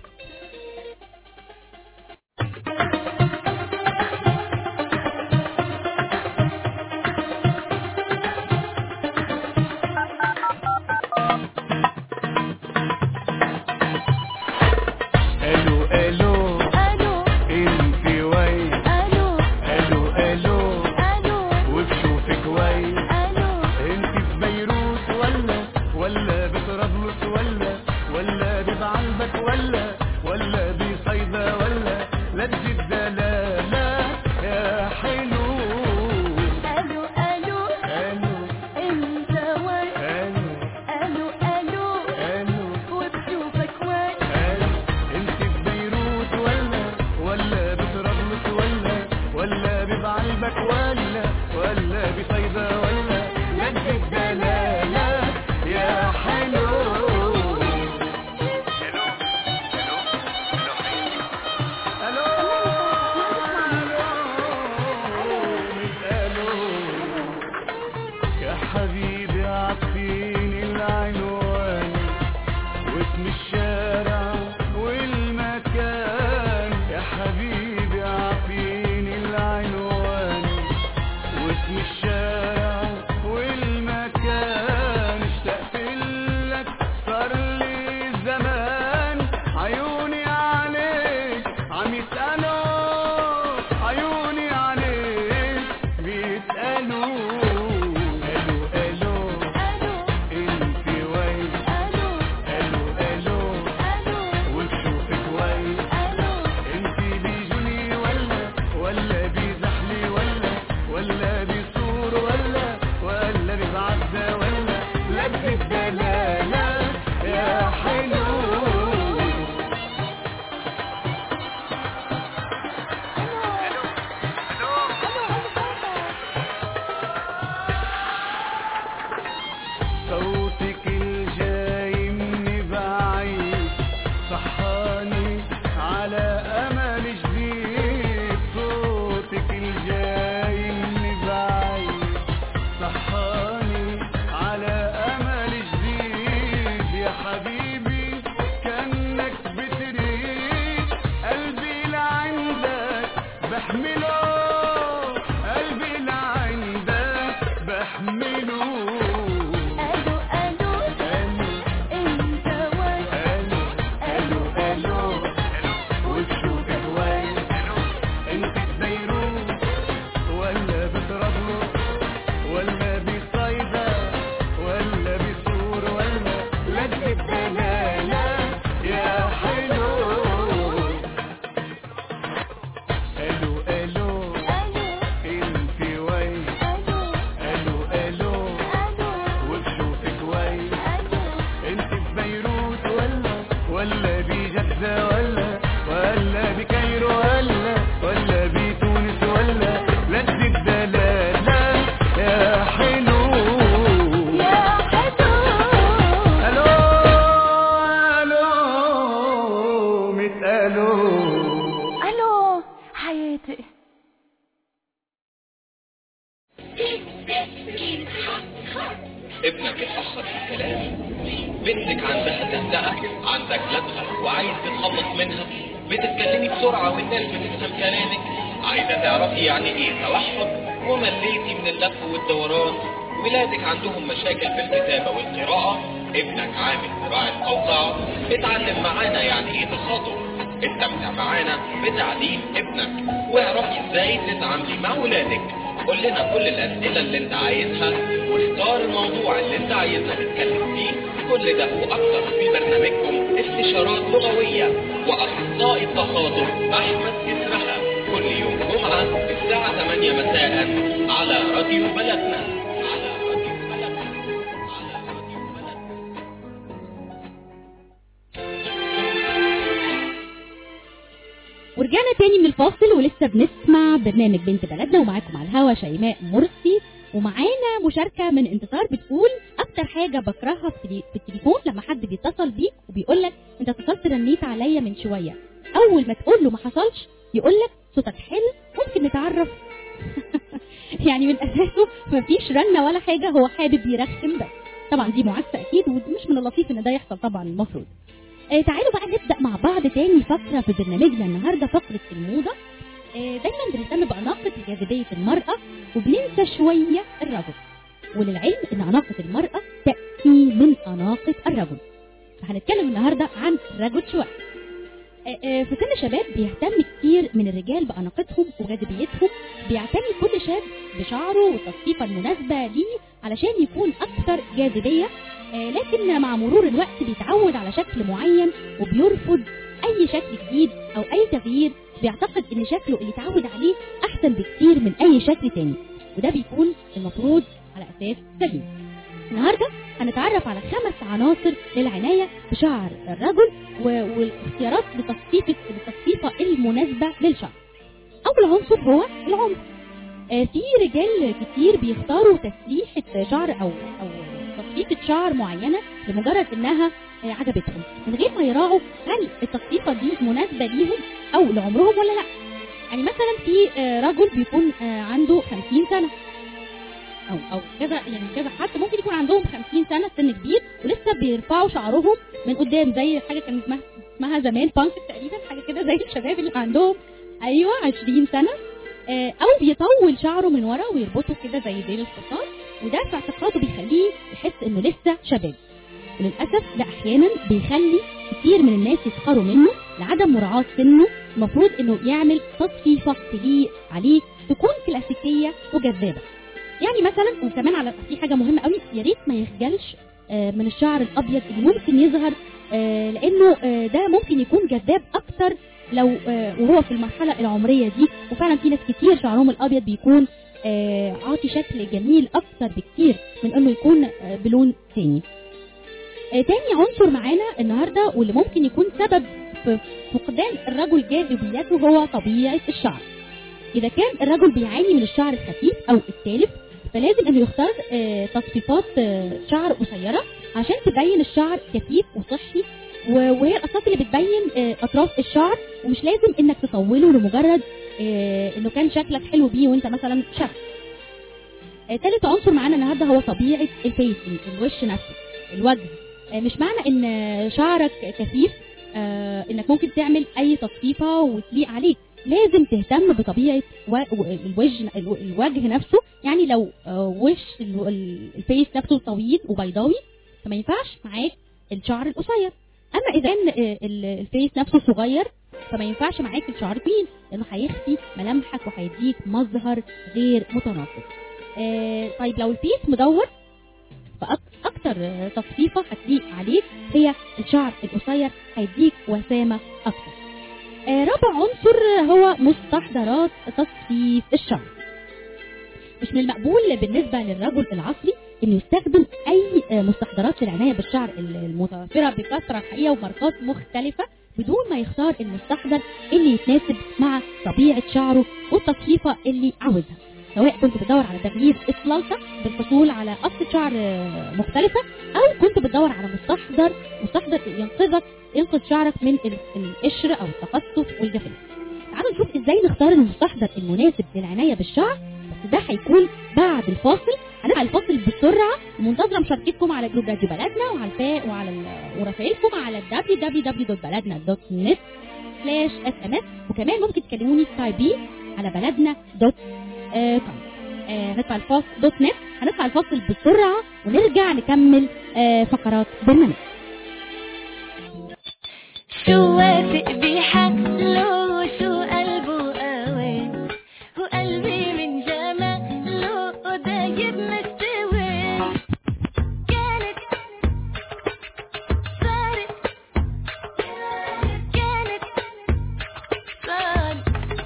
الو الو الو انت وين الو الو الو الو وبشوفك وين الو انت في بيروت ولا ولا بطرابلس ولا ولا ببعلبك ولا ولا بصيدا ولا لا جدة لا لا يا حلو الو الو الو انت وين الو الو الو الو وبشوفك وين الو انت في بيروت ولا ولا بطرابلس ولا ولا ببعلبك ولا ولا بصيدا ولا لا جدة لا لا يا حلو الو الو يا حبيبي عطيني العنوان واسم الشارع والمكان بيسألوا عيوني عليك بيسألوا قالوا قالوا انت وين قالوا قالوا وشوفك وين انت بيجوني ولا ولا بيزحلي ولا ولا بيصور ولا ولا بيبعدى ولا لك الدلالة يا حلو صوتك الجاي من بعيد صحاني على امل جديد صوتك الجاي من بعيد صحاني على امل جديد يا حبيبي كانك بتريد قلبي لعندك بحمله قلبي لعندك بحمله ألو أنت وين الو الو الو وشوفك وين انت ببيروت ولا بطرابلس ولا بصيدا ولا بسور ولا لك الدلالة يا حلو الو الو انت وين الو الو وشوفك وين انت ببيروت ولا ولا بجدة ولا ولا بكايرو ولا ولا بتونس ولا لك الدلالة يا حلو يا حلو الو الو متقالو ألو حياتي ابنك اتأخر في الكلام بنتك عندها زهزقة عندك لدغة وعايز تتخلص منها بتتكلمي بسرعة والناس بتفهم كلامك عايزة تعرفي يعني ايه توحد ومليتي من اللف والدوران ولادك عندهم مشاكل في الكتابة والقراءة ابنك عامل زراعة أوقاع اتعلم معانا يعني ايه تخاطب استمتع معانا بتعليم ابنك واعرفي ازاي تتعاملي مع ولادك قول لنا كل الأسئلة اللي انت عايزها واختار الموضوع اللي انت عايزنا نتكلم فيه كل ده وأكثر في برنامجكم استشارات لغوية وأخصائي التخاطب أحمد إسرها كل يوم جمعة الساعة 8 مساء على راديو بلدنا على راديو بلدنا على راديو بلدنا ورجعنا تاني من الفاصل ولسه بنسمع برنامج بنت بلدنا ومعاكم على الهوا شيماء مرسي ومعانا مشاركة من انتصار بتقول أكتر حاجة بكرهها في التلي- في التليفون لما حد بيتصل بيك وبيقول لك أنت اتصلت رنيت عليا من شوية أول ما تقول له ما حصلش يقول لك صوتك حلو ممكن نتعرف يعني من أساسه مفيش رنة ولا حاجة هو حابب يرخم بس طبعا دي معاكسة أكيد ومش من اللطيف إن ده يحصل طبعا المفروض آه تعالوا بقى نبدأ مع بعض تاني فقرة في برنامجنا النهاردة فقرة الموضة آه دايما بنهتم بأناقة جاذبية المرأة وبننسى شوية الرجل وللعلم إن أناقة المرأة تأتي من أناقة الرجل فهنتكلم النهاردة عن الرجل شوية آه، آه، في سن الشباب بيهتم كتير من الرجال بأناقتهم وجاذبيتهم بيعتني كل شاب بشعره والتصفيفة المناسبة ليه علشان يكون أكثر جاذبية آه، لكن مع مرور الوقت بيتعود على شكل معين وبيرفض أي شكل جديد أو أي تغيير بيعتقد إن شكله اللي اتعود عليه أحسن بكتير من أي شكل تاني وده بيكون المفروض على أساس سليم النهارده هنتعرف على خمس عناصر للعنايه بشعر الرجل و- والاختيارات لتصفيفه للتصفيفه المناسبه للشعر. اول عنصر هو العمر. آه، في رجال كتير بيختاروا تسريحه شعر او او تصفيفه شعر معينه لمجرد انها آه، عجبتهم من غير ما يراعوا هل التصفيفه دي مناسبه ليهم او لعمرهم ولا لا. يعني مثلا في آه، رجل بيكون آه، عنده 50 سنه او او كذا يعني كذا حد ممكن يكون عندهم 50 سنه سن كبير ولسه بيرفعوا شعرهم من قدام زي حاجه كان اسمها اسمها زمان بانك تقريبا حاجه كده زي الشباب اللي عندهم ايوه 20 سنه آه، او بيطول شعره من ورا ويربطه كده زي ديل الحصان وده في اعتقاده بيخليه يحس انه لسه شباب وللاسف ده احيانا بيخلي كتير من الناس يسخروا منه لعدم مراعاة سنه المفروض انه يعمل تصفيفة تليق عليه تكون كلاسيكية وجذابة يعني مثلا وكمان على في حاجة مهمة قوي يا ريت ما يخجلش آه، من الشعر الابيض اللي ممكن يظهر آه، لانه آه، ده ممكن يكون جذاب اكتر لو آه، وهو في المرحلة العمرية دي وفعلا في ناس كتير شعرهم الابيض بيكون آه، عاطي شكل جميل اكتر بكتير من انه يكون آه، بلون تاني آه، تاني عنصر معانا النهارده واللي ممكن يكون سبب في فقدان الرجل جاذبيته هو طبيعه الشعر. اذا كان الرجل بيعاني من الشعر الخفيف او التالف فلازم انه يختار آه، تصفيفات آه، شعر قصيره عشان تبين الشعر كثيف وصحي و- وهي القصات اللي بتبين آه، اطراف الشعر ومش لازم انك تطوله لمجرد آه، انه كان شكلك حلو بيه وانت مثلا شاب. آه، تالت عنصر معانا النهارده هو طبيعه الفيس الوش نفسه الوجه آه، مش معنى ان شعرك كثيف آه، انك ممكن تعمل اي تصفيفه وتليق عليك لازم تهتم بطبيعه و- و- الوجه الو- الوجه نفسه يعني لو آه، وش ال- ال- الفيس نفسه طويل وبيضاوي فما ينفعش معاك الشعر القصير اما اذا كان آه، ال- الفيس نفسه صغير فما ينفعش معاك الشعر طويل لانه هيخفي ملامحك وهيديك مظهر غير متناسق آه، طيب لو الفيس مدور فاكتر تصفيفه هتليق عليك هي الشعر القصير هيديك وسامه اكتر آه، رابع عنصر هو مستحضرات تصفيف الشعر مش من المقبول بالنسبة للرجل العصري انه يستخدم اي آه، مستحضرات للعناية بالشعر المتوفرة بكثرة الحقيقة وماركات مختلفة بدون ما يختار المستحضر اللي يتناسب مع طبيعة شعره والتصفيفة اللي عاوزها سواء كنت بتدور على تغيير اطلالتك بالحصول على قصة شعر آه، مختلفة او كنت بتدور على مستحضر مستحضر ينقذك ينقذ شعرك من ال- القشر او التقصف والجفاف تعالوا نشوف ازاي نختار المستحضر المناسب للعناية بالشعر بس ده هيكون بعد الفاصل هنرجع الفاصل بسرعة ومنتظرة مشاركتكم على جروب راديو بلدنا وعلى الفاء وعلى ال- ورسائلكم على www.baladna.net سلاش اس ام اس وكمان ممكن تكلموني سكايبي على بلدنا دوت آه، كوم آه، هنطلع الفاصل دوت نت هنطلع الفاصل بسرعة ونرجع نكمل آه، فقرات برنامج شو وافق بحقله وشو قلبه قوي وقلبي من جماله دايب مستوي كانت صارت كانت صارت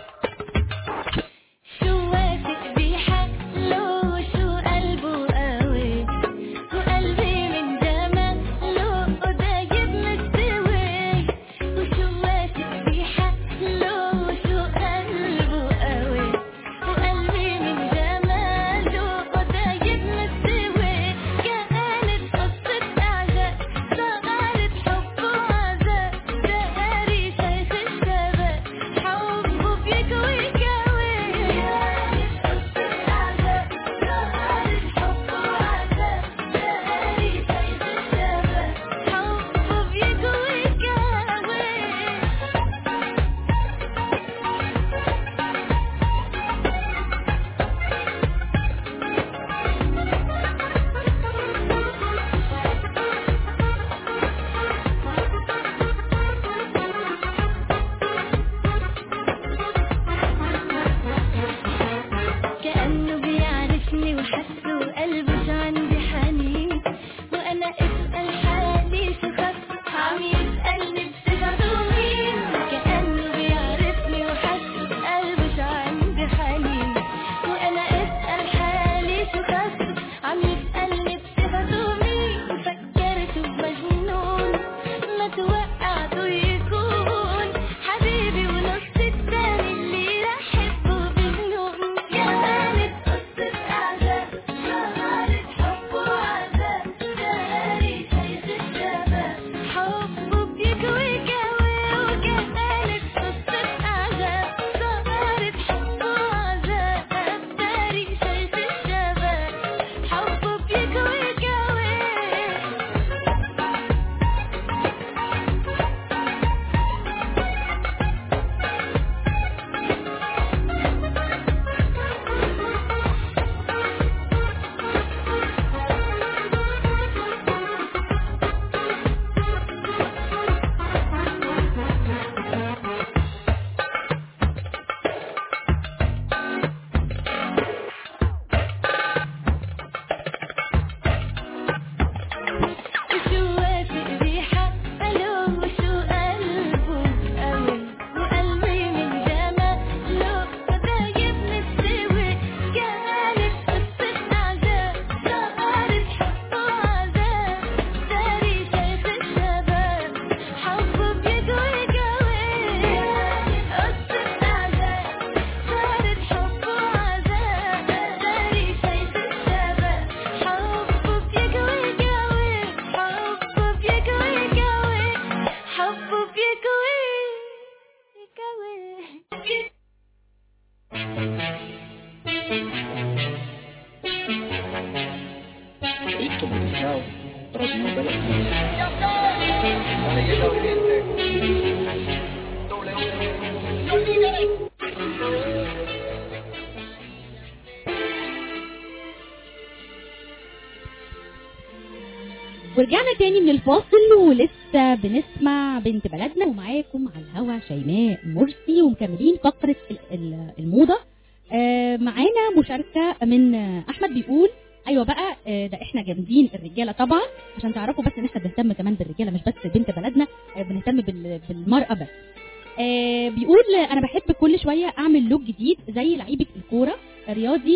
شو وافق بحقله وشو قلبه قوي وقلبي من جماله دايب مستوي وشو وافق بحقله وشو قلبه قوي وقلبي من جماله دايب مستوي كانت قصة إعجاب صارت حب وعذاب داري شيخ الشباب حبه بيكوي كوي كانت قصة إعجاب صارت حب وعذاب داري شيخ الشباب حبه بيكوي كوي ورجعنا تاني من الفاصل ولسه بنسمع بنت بلدنا ومعاكم على الهوا شيماء مرسي ومكملين فقرة ال- ال- الموضة آه، معانا مشاركة من آه، أحمد بيقول ايوه بقى آه، ده احنا جامدين الرجاله طبعا عشان تعرفوا بس ان احنا بنهتم كمان بالرجاله مش بس بنت بلدنا آه، بنهتم بال- بالمراه بس آه، بيقول آه، انا بحب كل شويه اعمل لوك جديد زي لعيبه الكوره رياضي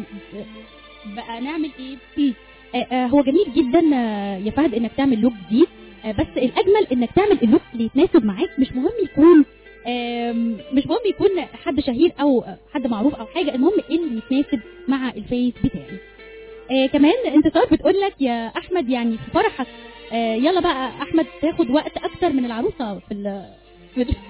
آه، بقى نعمل ايه مم. آه، آه، هو جميل جدا آه، يا فهد انك تعمل لوك جديد آه، بس الاجمل انك تعمل اللوك اللي يتناسب معاك مش مهم يكون آم، مش مهم يكون حد شهير او حد معروف او حاجه المهم ايه اللي يتناسب مع الفيس بتاعي آه كمان انتصار بتقول لك يا احمد يعني في فرحك آه يلا بقى احمد تاخد وقت اكتر من العروسه في ال في ال-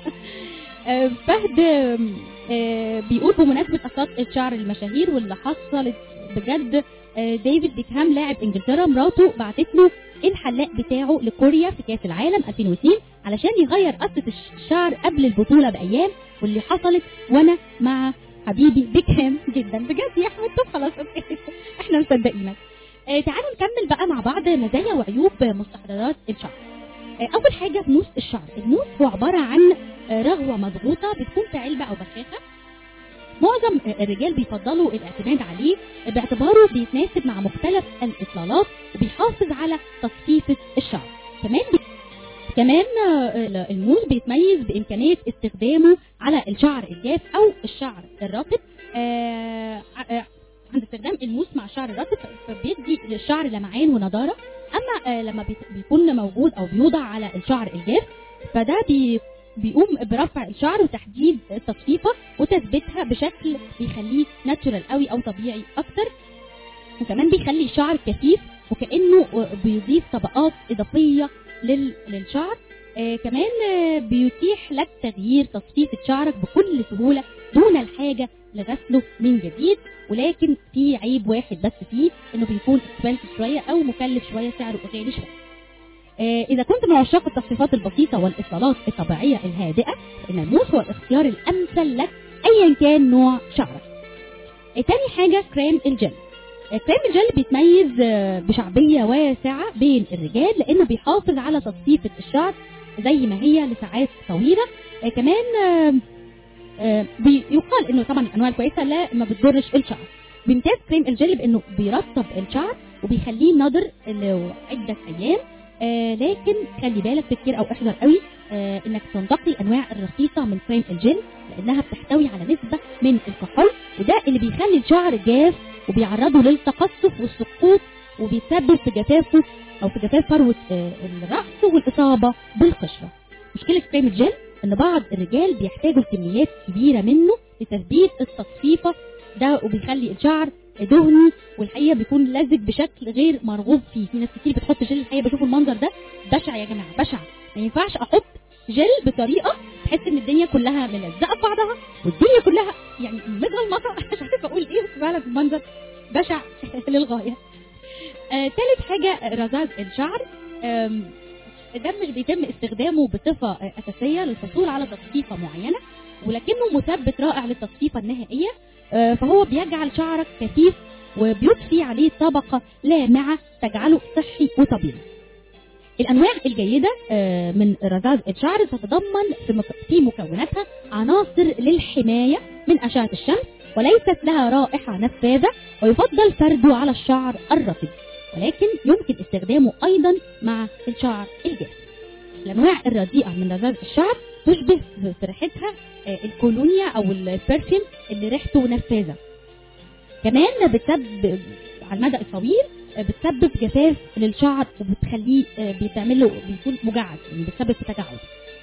آه فهد آم، آه بيقول بمناسبه قصات الشعر المشاهير واللي حصلت بجد آه ديفيد بيكهام لاعب انجلترا مراته بعتت له الحلاق بتاعه لكوريا في كاس العالم 2002 علشان يغير قصه الشعر قبل البطوله بايام واللي حصلت وانا مع حبيبي بيكهام جدا بجد يا احمد طب خلاص أوكي. احنا مصدقينك آه تعالوا نكمل بقى مع بعض مزايا وعيوب مستحضرات الشعر آه اول حاجه فلوس الشعر النوس هو عباره عن آه رغوه مضغوطه بتكون في علبه او بخاخه معظم آه، الرجال بيفضلوا الاعتماد عليه باعتباره بيتناسب مع مختلف الاطلالات وبيحافظ على تصفيفه الشعر كمان بي... كمان آه، الموز بيتميز بامكانيه استخدامه على الشعر الجاف او الشعر الرطب آه، آه، عند استخدام الموس مع الشعر الرطب فبيدي للشعر لمعان ونضاره اما آه، لما بيت- بيكون موجود او بيوضع على الشعر الجاف فده بي بيقوم برفع الشعر وتحديد التصفيفه وتثبيتها بشكل بيخليه ناتشورال قوي او طبيعي اكتر وكمان بيخلي الشعر كثيف وكانه بيضيف طبقات اضافيه لل- للشعر آه كمان آه بيتيح لك تغيير تصفيفه شعرك بكل سهوله دون الحاجه لغسله من جديد ولكن في عيب واحد بس فيه انه بيكون اكسبنسيف شويه او مكلف شويه سعره غالي شويه آه، إذا كنت من عشاق التصفيفات البسيطة والإطلالات الطبيعية الهادئة فإن الموس هو الاختيار الأمثل لك أيا كان نوع شعرك. آه، تاني حاجة كريم الجل. آه، كريم الجل بيتميز آه، بشعبية واسعة بين الرجال لأنه بيحافظ على تصفيفة الشعر زي ما هي لساعات طويلة. آه، كمان آه، آه، بيقال انه طبعا الانواع الكويسه لا ما بتضرش الشعر بيمتاز كريم الجل بانه بيرطب الشعر وبيخليه نضر لعده ايام آه لكن خلي بالك تفكير او احذر قوي آه انك تنتقي الانواع الرخيصه من كريم الجل لانها بتحتوي على نسبه من الكحول وده اللي بيخلي الشعر جاف وبيعرضه للتقصف والسقوط وبيسبب في جفافه او في جفاف فروه آه الراس والاصابه بالقشره مشكله كريم الجل ان بعض الرجال بيحتاجوا كميات كبيره منه لتثبيت التصفيفه ده وبيخلي الشعر دهني والحقيقه بيكون لزج بشكل غير مرغوب فيه في ناس كتير بتحط جل الحقيقه بشوف المنظر ده بشع يا جماعه بشع ما ينفعش احط جل بطريقه تحس ان الدنيا كلها ملزقه في بعضها والدنيا كلها يعني متغلمطه مش عارفه اقول ايه بس فعلا المنظر بشع للغايه آه، ثالث حاجه رذاذ الشعر آم، ده مش بيتم استخدامه بصفه آه، اساسيه للحصول على تصفيفه معينه ولكنه مثبت رائع للتصفيفه النهائيه آه، فهو بيجعل شعرك كثيف وبيضفي عليه طبقه لامعه تجعله صحي وطبيعي. الانواع الجيده آه، من رذاذ الشعر تتضمن في مك- في مكوناتها عناصر للحمايه من اشعه الشمس وليست لها رائحه نفاذه ويفضل فرده على الشعر الرطب ولكن يمكن استخدامه ايضا مع الشعر الجاف. الانواع الرديئه من رذاذ الشعر تشبه في ريحتها آه، الكولونيا او البرفيوم اللي ريحته نفاذه. كمان بتسبب على المدى الطويل آه، بتسبب جفاف للشعر وبتخليه آه، بيتعمل له بيكون مجعد يعني بتسبب في تجعد.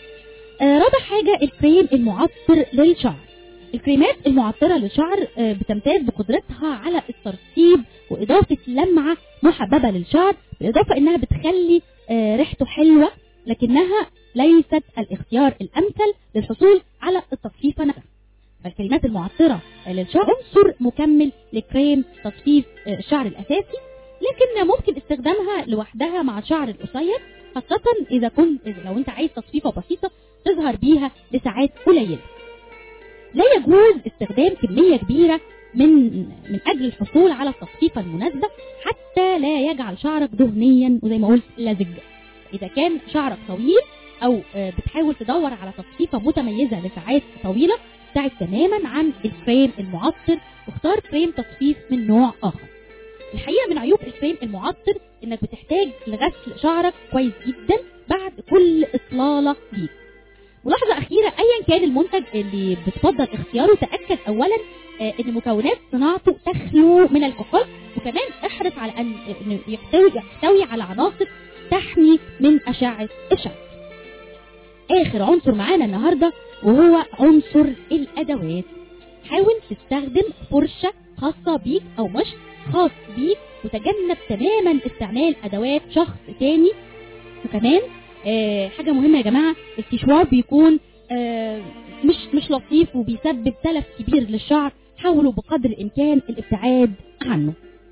آه، رابع حاجه الكريم المعطر للشعر. الكريمات المعطرة للشعر آه، بتمتاز بقدرتها على الترطيب وإضافة لمعة محببة للشعر بالإضافة إنها بتخلي آه، ريحته حلوة لكنها ليست الاختيار الأمثل للحصول على التصفيفة نفسها. فالكريمات المعطرة آه، للشعر عنصر مكمل لكريم تصفيف آه، الشعر الأساسي لكن ممكن استخدامها لوحدها مع الشعر القصير خاصة إذا كنت إذا لو أنت عايز تصفيفة بسيطة تظهر بيها لساعات قليلة. لا يجوز استخدام كمية كبيرة من من اجل الحصول على التصفيفه المناسبه حتى لا يجعل شعرك دهنيا وزي ما قلت لزج اذا كان شعرك طويل او آه، بتحاول تدور على تصفيفه متميزه لساعات طويله ابتعد تماما عن الكريم المعطر واختار كريم تصفيف من نوع اخر الحقيقه من عيوب الكريم المعطر انك بتحتاج لغسل شعرك كويس جدا بعد كل اطلاله ليك ملاحظه اخيره ايا كان المنتج اللي بتفضل اختياره تاكد اولا آه، ان مكونات صناعته تخلو من الكحول وكمان احرص على ان إنه يحتوي يحتوي على عناصر تحمي من اشعه الشمس اخر عنصر معانا النهارده وهو عنصر الادوات حاول تستخدم فرشه خاصه بيك او مش خاص بيك وتجنب تماما استعمال ادوات شخص تاني وكمان آه حاجه مهمه يا جماعه السيشوار بيكون آه مش مش لطيف وبيسبب تلف كبير للشعر حاولوا بقدر الامكان الابتعاد عنه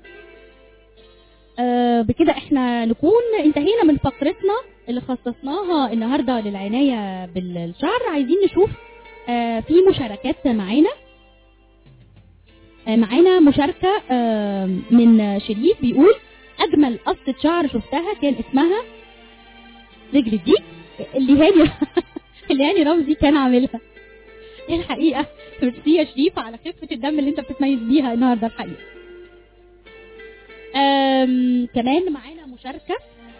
آه بكده احنا نكون انتهينا من فقرتنا اللي خصصناها النهارده للعنايه بالشعر عايزين نشوف آه في مشاركات معانا آه معانا مشاركه آه من شريف بيقول اجمل قصه شعر شفتها كان اسمها رجل دي اللي هاني اللي هاني رمزي كان عاملها الحقيقه ميرسي يا شريف على خفه الدم اللي انت بتتميز بيها النهارده الحقيقه آم كمان معانا مشاركه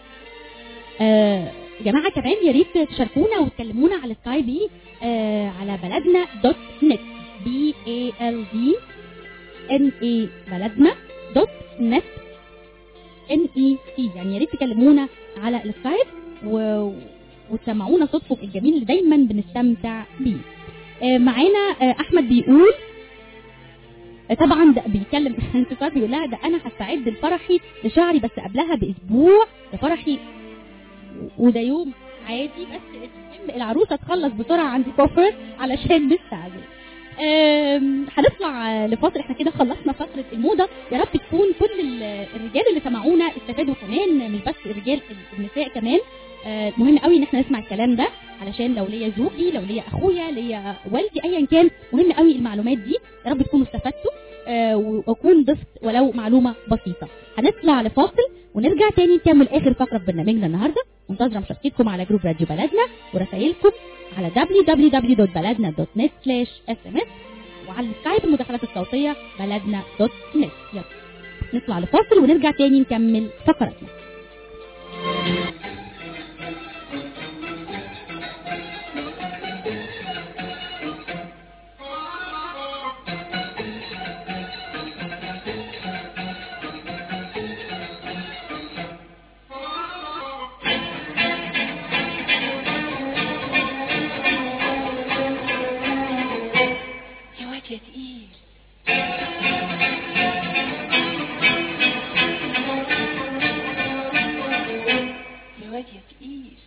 آه يا جماعه كمان يا ريت تشاركونا وتكلمونا على سكايب ايه آه على بلدنا دوت نت بي اي ال دي ان اي بلدنا دوت نت ان اي سي يعني يا ريت تكلمونا على السكايب و... وتسمعونا صوتكم الجميل اللي دايما بنستمتع بيه آه معانا آه احمد بيقول آه طبعا ده بيتكلم انتصار بيقول لها ده انا هستعد لفرحي لشعري بس قبلها باسبوع لفرحي وده يوم عادي بس المهم العروسه تخلص بسرعه عندي كوفر علشان نستعجل آم، هنطلع لفاصل احنا كده خلصنا فقره الموضه يا رب تكون كل ال- الرجال اللي سمعونا استفادوا كمان مش بس الرجال النساء كمان آه، مهم قوي ان احنا نسمع الكلام ده علشان لو ليا زوجي لو ليا اخويا ليا والدي ايا كان مهم قوي المعلومات دي يا رب تكونوا استفدتوا آه، واكون ضفت ولو معلومه بسيطه هنطلع لفاصل ونرجع تاني نكمل اخر فقره في برنامجنا النهارده منتظره مشاركتكم على جروب راديو بلدنا ورسائلكم على www.baladna.net/sms وعلى السكايب المداخلات الصوتيه بلدنا دوت نت يلا نطلع لفاصل ونرجع تاني نكمل فقرتنا يا واد يا تقيل يا واد يا تقيل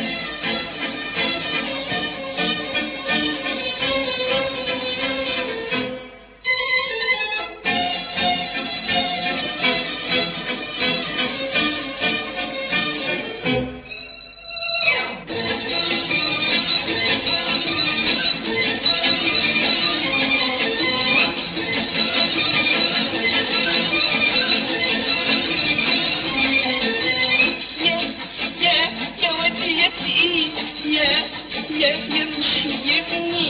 يا يا يا واد يا تقيل يا يا يا مشيبني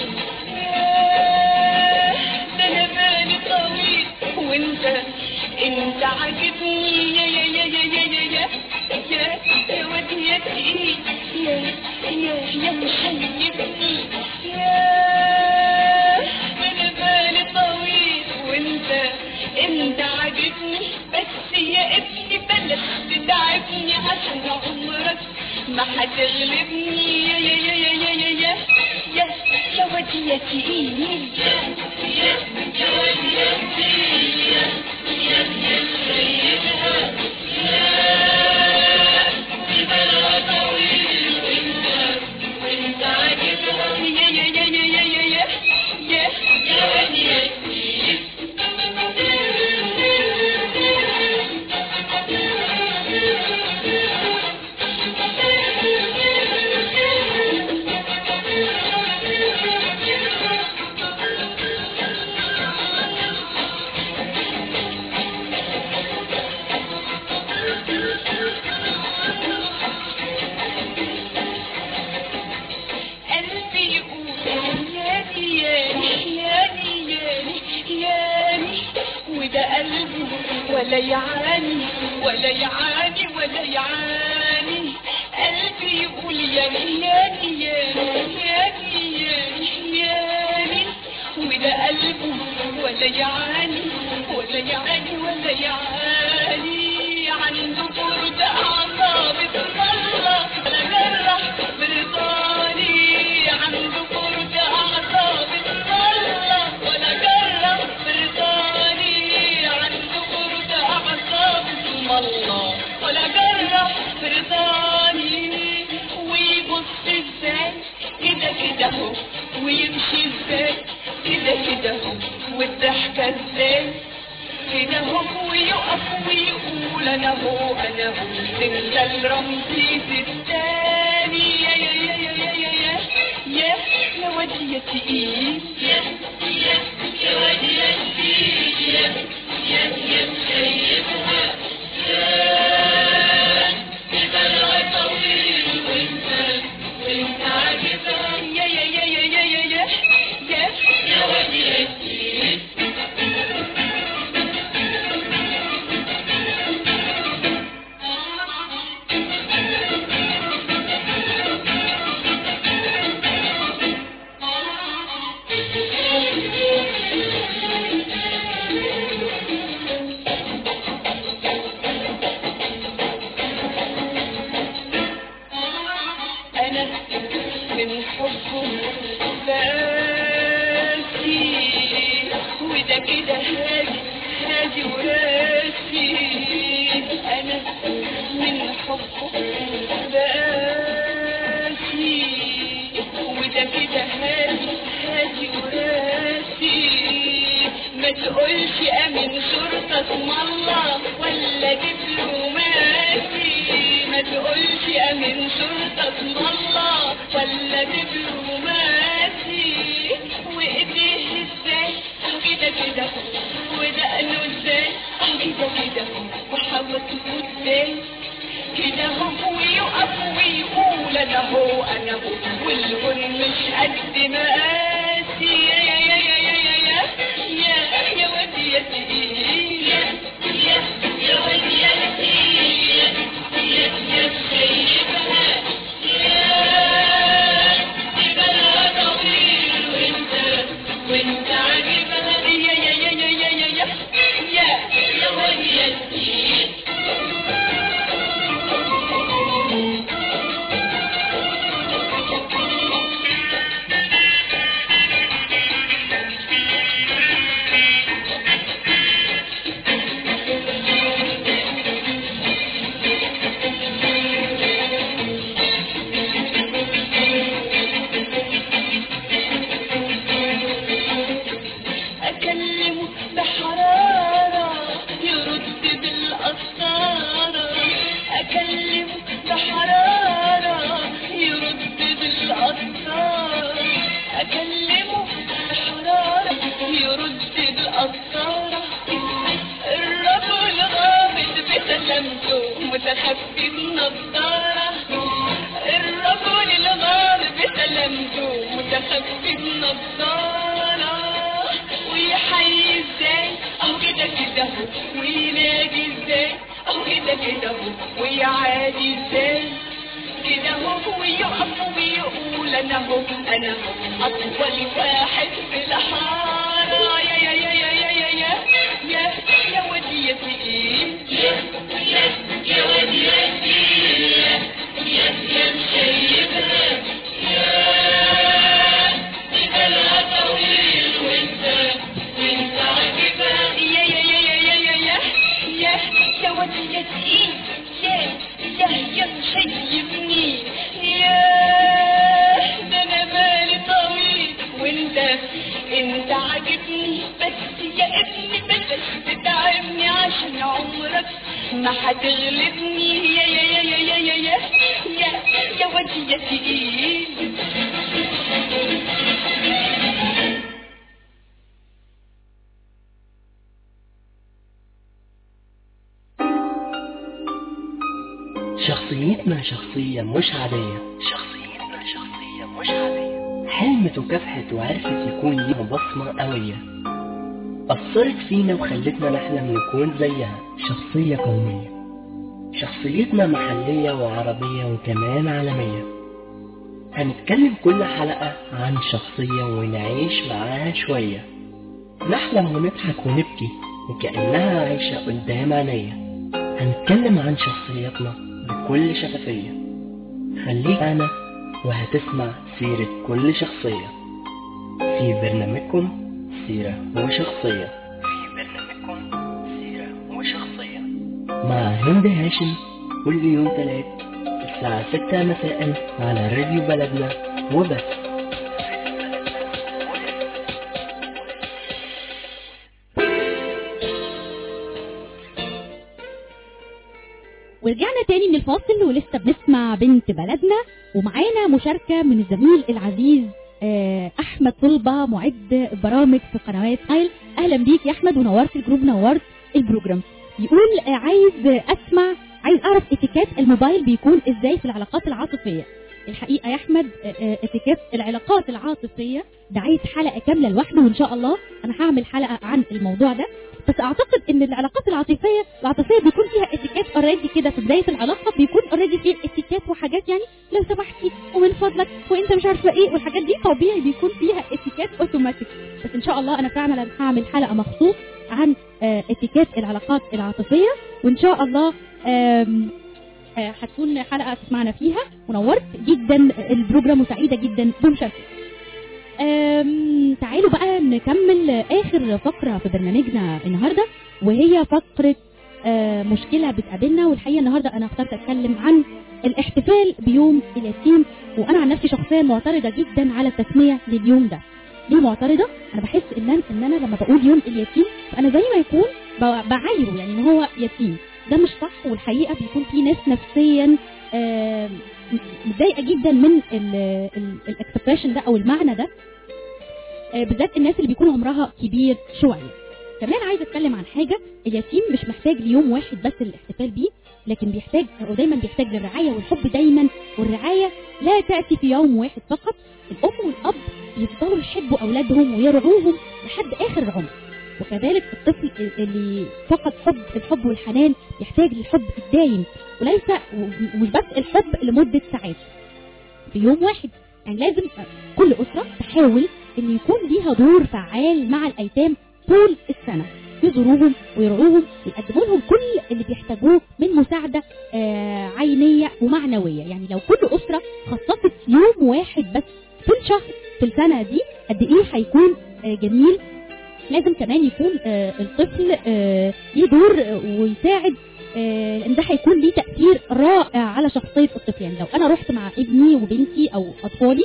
يا ده انا بالي طويل وانت انت عاجبني يا يا يا يا يا يا يا يا يا واد يا تقيل يا يا يا مشيبني يا ده انا بالي طويل وانت انت عاجبني بس يا ابني بلاش تتعبني عشان عمرك ما هتغلبني يا يا يا يا يا يا يا يا يا واد يا تقيل يا يا يا واد يا تقيل يا يا يا سيدها يا بالها طويل وانت وانت عاجبها يا يا يا يا يا يا يا يا يا واد يا تقيل ولا يعاني ولا يعاني ولا يعاني قلبي يقول ياني ياني ياني ياني ياني ياني وده قلبه ولا يعاني ولا يعاني ولا يعاني عنده برد أعصاب الله ولا جرح برضاني عنده برد أعصاب الله ولا جرح برضاني عنده برد أعصاب الله ولا جرح برضاني ويبص ازاي كده كده هو ويمشي ازاي كده كده هو والضحكة ازاي كده هو ويقف ويقول انا هو انا هو انت الرمسيس التاني يا يا يا يا يا يا يا يا يا وادي يا تقيل يا يا يا وادي يا تقيل يا يا يا شايفها يا البلغة طويل وانت وانت عاجبها يا يا يا يا يا يا يا يا يا وادي يا تقيل أنا من حبه باسي وده كده هادي هادي وراسي أنا من حبه باسي وده كده هادي هادي وراسي ما تقولش أمين شرطة اسم الله ولا دبلوماسي ما تقولش أمين شرطة اسم الله ولا دبلوماسي وإيديه ازاي أهو كده كده ودقنه ازاي أهو كده كده وحواته ازاي كده هو ويقف ويقول أنا هو أنا هو والغن مش قد مقاسي يا يا يا يا يا يا يا يا يا ودي يا تقيل يا يا يا ودي يا تقيل يا يا يا شايفها يا جبلها طويل وانت وانت عاجبها يا يا يا يا يا يا يا يا يا يا ودي يا تقيل أكلمه بحرارة يرد بالقسطرة أكلمه بحرارة يرد بالقسطرة أكلمه بحرارة يرد بالقسطرة الرجل غامض بسلامته متخفي بنضارة الرجل الغامض بسلامته متخفي بنضارة ويحيي ازاي اهو كده كده هو وينادي ازاي اهو كده كده هو ويعادي ازاي كده هو ويقف ويقول انا هو انا هو اطول واحد في الحارة يا يا يا يا يا يا يا يا يا ودي يا تقيل يا يا يا ودي يا تقيل يا يا يا مشيبها يا جبلها طويل وانت وانت عاجبها يا يا يا يا يا يا يا يا يا ودي يا تقيل يا يا يا مشيبني يا ده انا بالي طويل وانت انت عاجبني بس يا ابني بلاش تتعبني عشان عمرك ما هتغلبني يا يا يا يا يا يا يا يا يا ودي يا تقيل شخصيتنا شخصية مش عادية شخصيتنا شخصية مش عادية حلمت وكافحت وعرفت يكون ليها بصمة قوية أثرت فينا وخلتنا نحلم نكون زيها شخصية قومية شخصيتنا محلية وعربية وكمان عالمية هنتكلم كل حلقة عن شخصية ونعيش معاها شوية نحلم ونضحك ونبكي وكأنها عايشة قدام عينيا هنتكلم عن شخصياتنا بكل شفافية خليك معنا وهتسمع سيرة كل شخصية في برنامجكم سيرة وشخصية في برنامجكم سيرة وشخصية مع هند هاشم كل يوم تلات الساعة ستة مساء على راديو بلدنا وبس ورجعنا تاني من الفاصل ولسه بنسمع بنت بلدنا ومعانا مشاركة من الزميل العزيز آه، احمد طلبة معد برامج في قنوات نايل اهلا بيك يا احمد ونورت الجروب نورت البروجرام يقول آه، عايز اسمع عايز اعرف اتيكيت الموبايل بيكون ازاي في العلاقات العاطفية الحقيقة يا احمد آه، آه، اتيكيت العلاقات العاطفية ده عايز حلقة كاملة لوحده وان شاء الله انا هعمل حلقة عن الموضوع ده بس اعتقد ان العلاقات العاطفيه العاطفيه بيكون فيها اتيكيت اوريدي كده في بدايه العلاقه بيكون اوريدي فيه اتيكيت وحاجات يعني لو سمحتي ومن فضلك وانت مش عارفه ايه والحاجات دي طبيعي بيكون فيها اتيكيت اوتوماتيك بس ان شاء الله انا فعلا هعمل حلقه مخصوص عن آه، اتيكيت العلاقات العاطفيه وان شاء الله آم، آه، هتكون حلقه تسمعنا فيها ونورت جدا البروجرام وسعيده جدا بمشاركتك أم، تعالوا بقى نكمل اخر فقره في برنامجنا النهارده وهي فقره آه، مشكله بتقابلنا والحقيقه النهارده انا اخترت اتكلم عن الاحتفال بيوم اليتيم وانا عن نفسي شخصيا معترضه جدا على التسميه لليوم ده ليه معترضه انا بحس ان انا ان انا لما بقول يوم اليتيم فانا زي ما يكون ب- بعايره يعني ان هو يتيم ده مش صح والحقيقه بيكون في ناس نفسيا آه، متضايقه جدا من الاكسبريشن ده او المعنى ده آه، بالذات الناس اللي بيكون عمرها كبير شويه كمان عايزه اتكلم عن حاجه اليتيم مش محتاج ليوم واحد بس للاحتفال بيه لكن بيحتاج او دايما بيحتاج للرعايه والحب دايما والرعايه لا تاتي في يوم واحد فقط الام والاب يفضلوا يحبوا اولادهم ويرعوهم لحد اخر العمر وكذلك الطفل اللي فقد حب الحب والحنان يحتاج للحب الدايم وليس ومش بس الحب لمده ساعات في يوم واحد يعني لازم كل اسره تحاول ان يكون ليها دور فعال مع الايتام طول السنه يزوروهم ويرعوهم ويقدموا لهم كل اللي بيحتاجوه من مساعده آه عينيه ومعنويه يعني لو كل اسره خصصت يوم واحد بس كل شهر في السنه دي قد ايه هيكون آه جميل لازم كمان يكون آه الطفل آه ليه دور آه، ويساعد آه، لان ده هيكون ليه تاثير رائع على شخصيه الطفل يعني لو انا رحت مع ابني وبنتي او اطفالي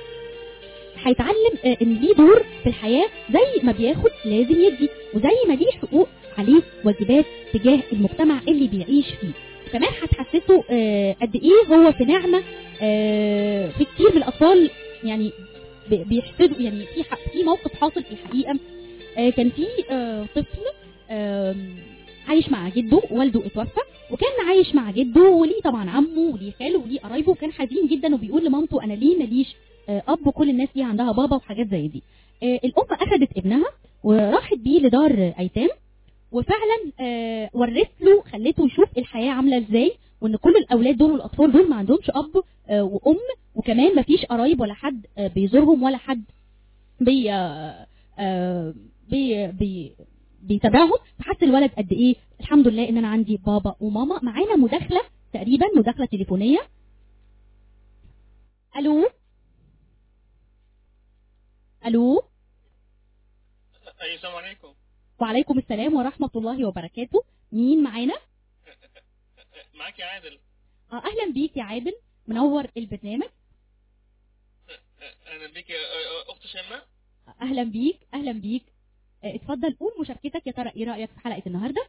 هيتعلم آه، ان ليه دور في الحياه زي ما بياخد لازم يدي وزي ما ليه حقوق عليه واجبات تجاه المجتمع اللي بيعيش فيه كمان هتحسسه آه، قد ايه هو في نعمه آه، في كتير من الاطفال يعني بي- بيحسدوا يعني في ح- في موقف حاصل في الحقيقه آه، كان في آه، طفل آم، عايش مع جده والده اتوفى وكان عايش مع جده وليه طبعا عمه وليه خاله وليه قرايبه وكان حزين جدا وبيقول لمامته انا ليه ماليش آه، اب وكل الناس ليها عندها بابا وحاجات زي دي آه، الام اخذت ابنها وراحت بيه لدار ايتام وفعلا آه، ورثت له خلته يشوف الحياه عامله ازاي وان كل الاولاد دول والاطفال دول ما عندهمش اب آه، وام وكمان ما فيش قرايب ولا حد آه، بيزورهم ولا حد بي آه، آه، بي بي بيتابعهم فحس الولد قد ايه الحمد لله ان انا عندي بابا وماما معانا مداخله تقريبا مداخله تليفونيه الو الو اي السلام عليكم وعليكم السلام ورحمه الله وبركاته مين معانا معاك يا عادل آه، اهلا بيك يا عادل منور البرنامج اهلا بيك يا اخت شيماء اهلا بيك اهلا بيك آه، اتفضل قول مشاركتك يا ترى ايه رايك في حلقه النهارده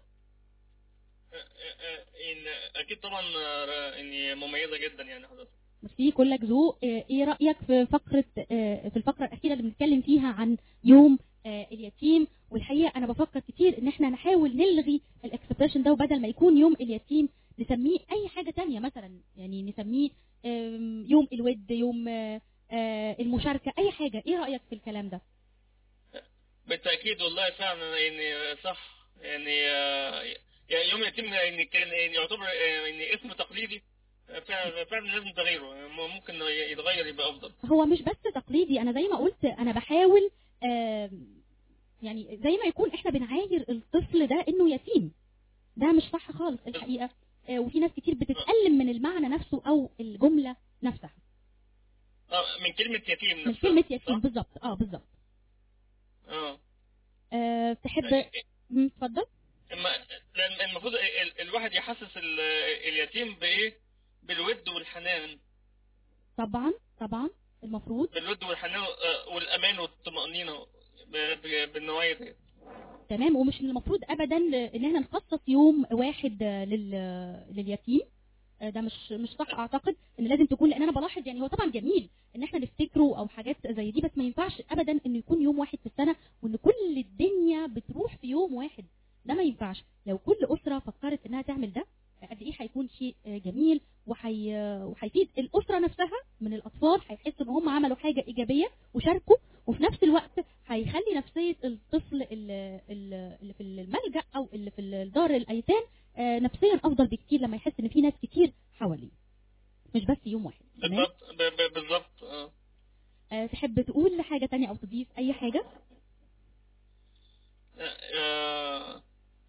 ان اكيد طبعا اني مميزه جدا يعني حضرتك ميرسي كلك ذوق آه، ايه رايك في فقره آه، في الفقره الاخيره اللي بنتكلم فيها عن يوم آه، اليتيم والحقيقه انا بفكر كتير ان احنا نحاول نلغي الاكسبريشن ده وبدل ما يكون يوم اليتيم نسميه اي حاجه تانية مثلا يعني نسميه آم، يوم الود يوم آه، آه، المشاركه اي حاجه ايه رايك في الكلام ده بالتاكيد اكيد والله فعلا يعني صح يعني آه، يعني يوم اليتيم يعني كان يعني يعتبر آه، يعني اسم تقليدي آه، فعلا فعلا لازم تغيره يعني ممكن يتغير يبقى افضل هو مش بس تقليدي انا زي ما قلت انا بحاول آم، يعني زي ما يكون احنا بنعاير الطفل ده انه يتيم ده مش صح خالص الحقيقه آه، وفي ناس كتير بتتألم من المعنى نفسه او الجمله نفسها اه من كلمة يتيم من نفسها كلمه صح؟ يتيم بالظبط اه بالظبط اه آه، تحب مم، اتفضل اما لأن المفروض ال- الواحد يحسس ال- اليتيم بايه بالود والحنان طبعا طبعا المفروض بالود والحنان آه، والامان والطمأنينة ب- ب- بالنوايا دي تمام ومش من المفروض ابدا ان احنا نخصص يوم واحد آه، لل- لليتيم آه، ده مش مش صح اعتقد ان لازم تكون لان انا بلاحظ يعني هو طبعا جميل ان احنا نفتكره او حاجات زي دي بس ما ينفعش ابدا انه يكون يوم واحد في السنه وان كل الدنيا بتروح في يوم واحد ده ما ينفعش لو كل اسره فكرت انها تعمل ده قد ايه هيكون شيء آه، جميل وحي... وهيفيد الاسره نفسها من الاطفال هيحسوا ان هم عملوا حاجه ايجابيه وشاركوا وفي نفس الوقت هيخلي نفسيه الطفل اللي, اللي في الملجا او اللي في دار الايتام آه، نفسيا افضل بكتير لما يحس ان في ناس كتير حواليه مش بس يوم واحد تمام بالظبط ب- ب- بالظبط اه آه، تحب تقول حاجه تانية او تضيف اي حاجه آه،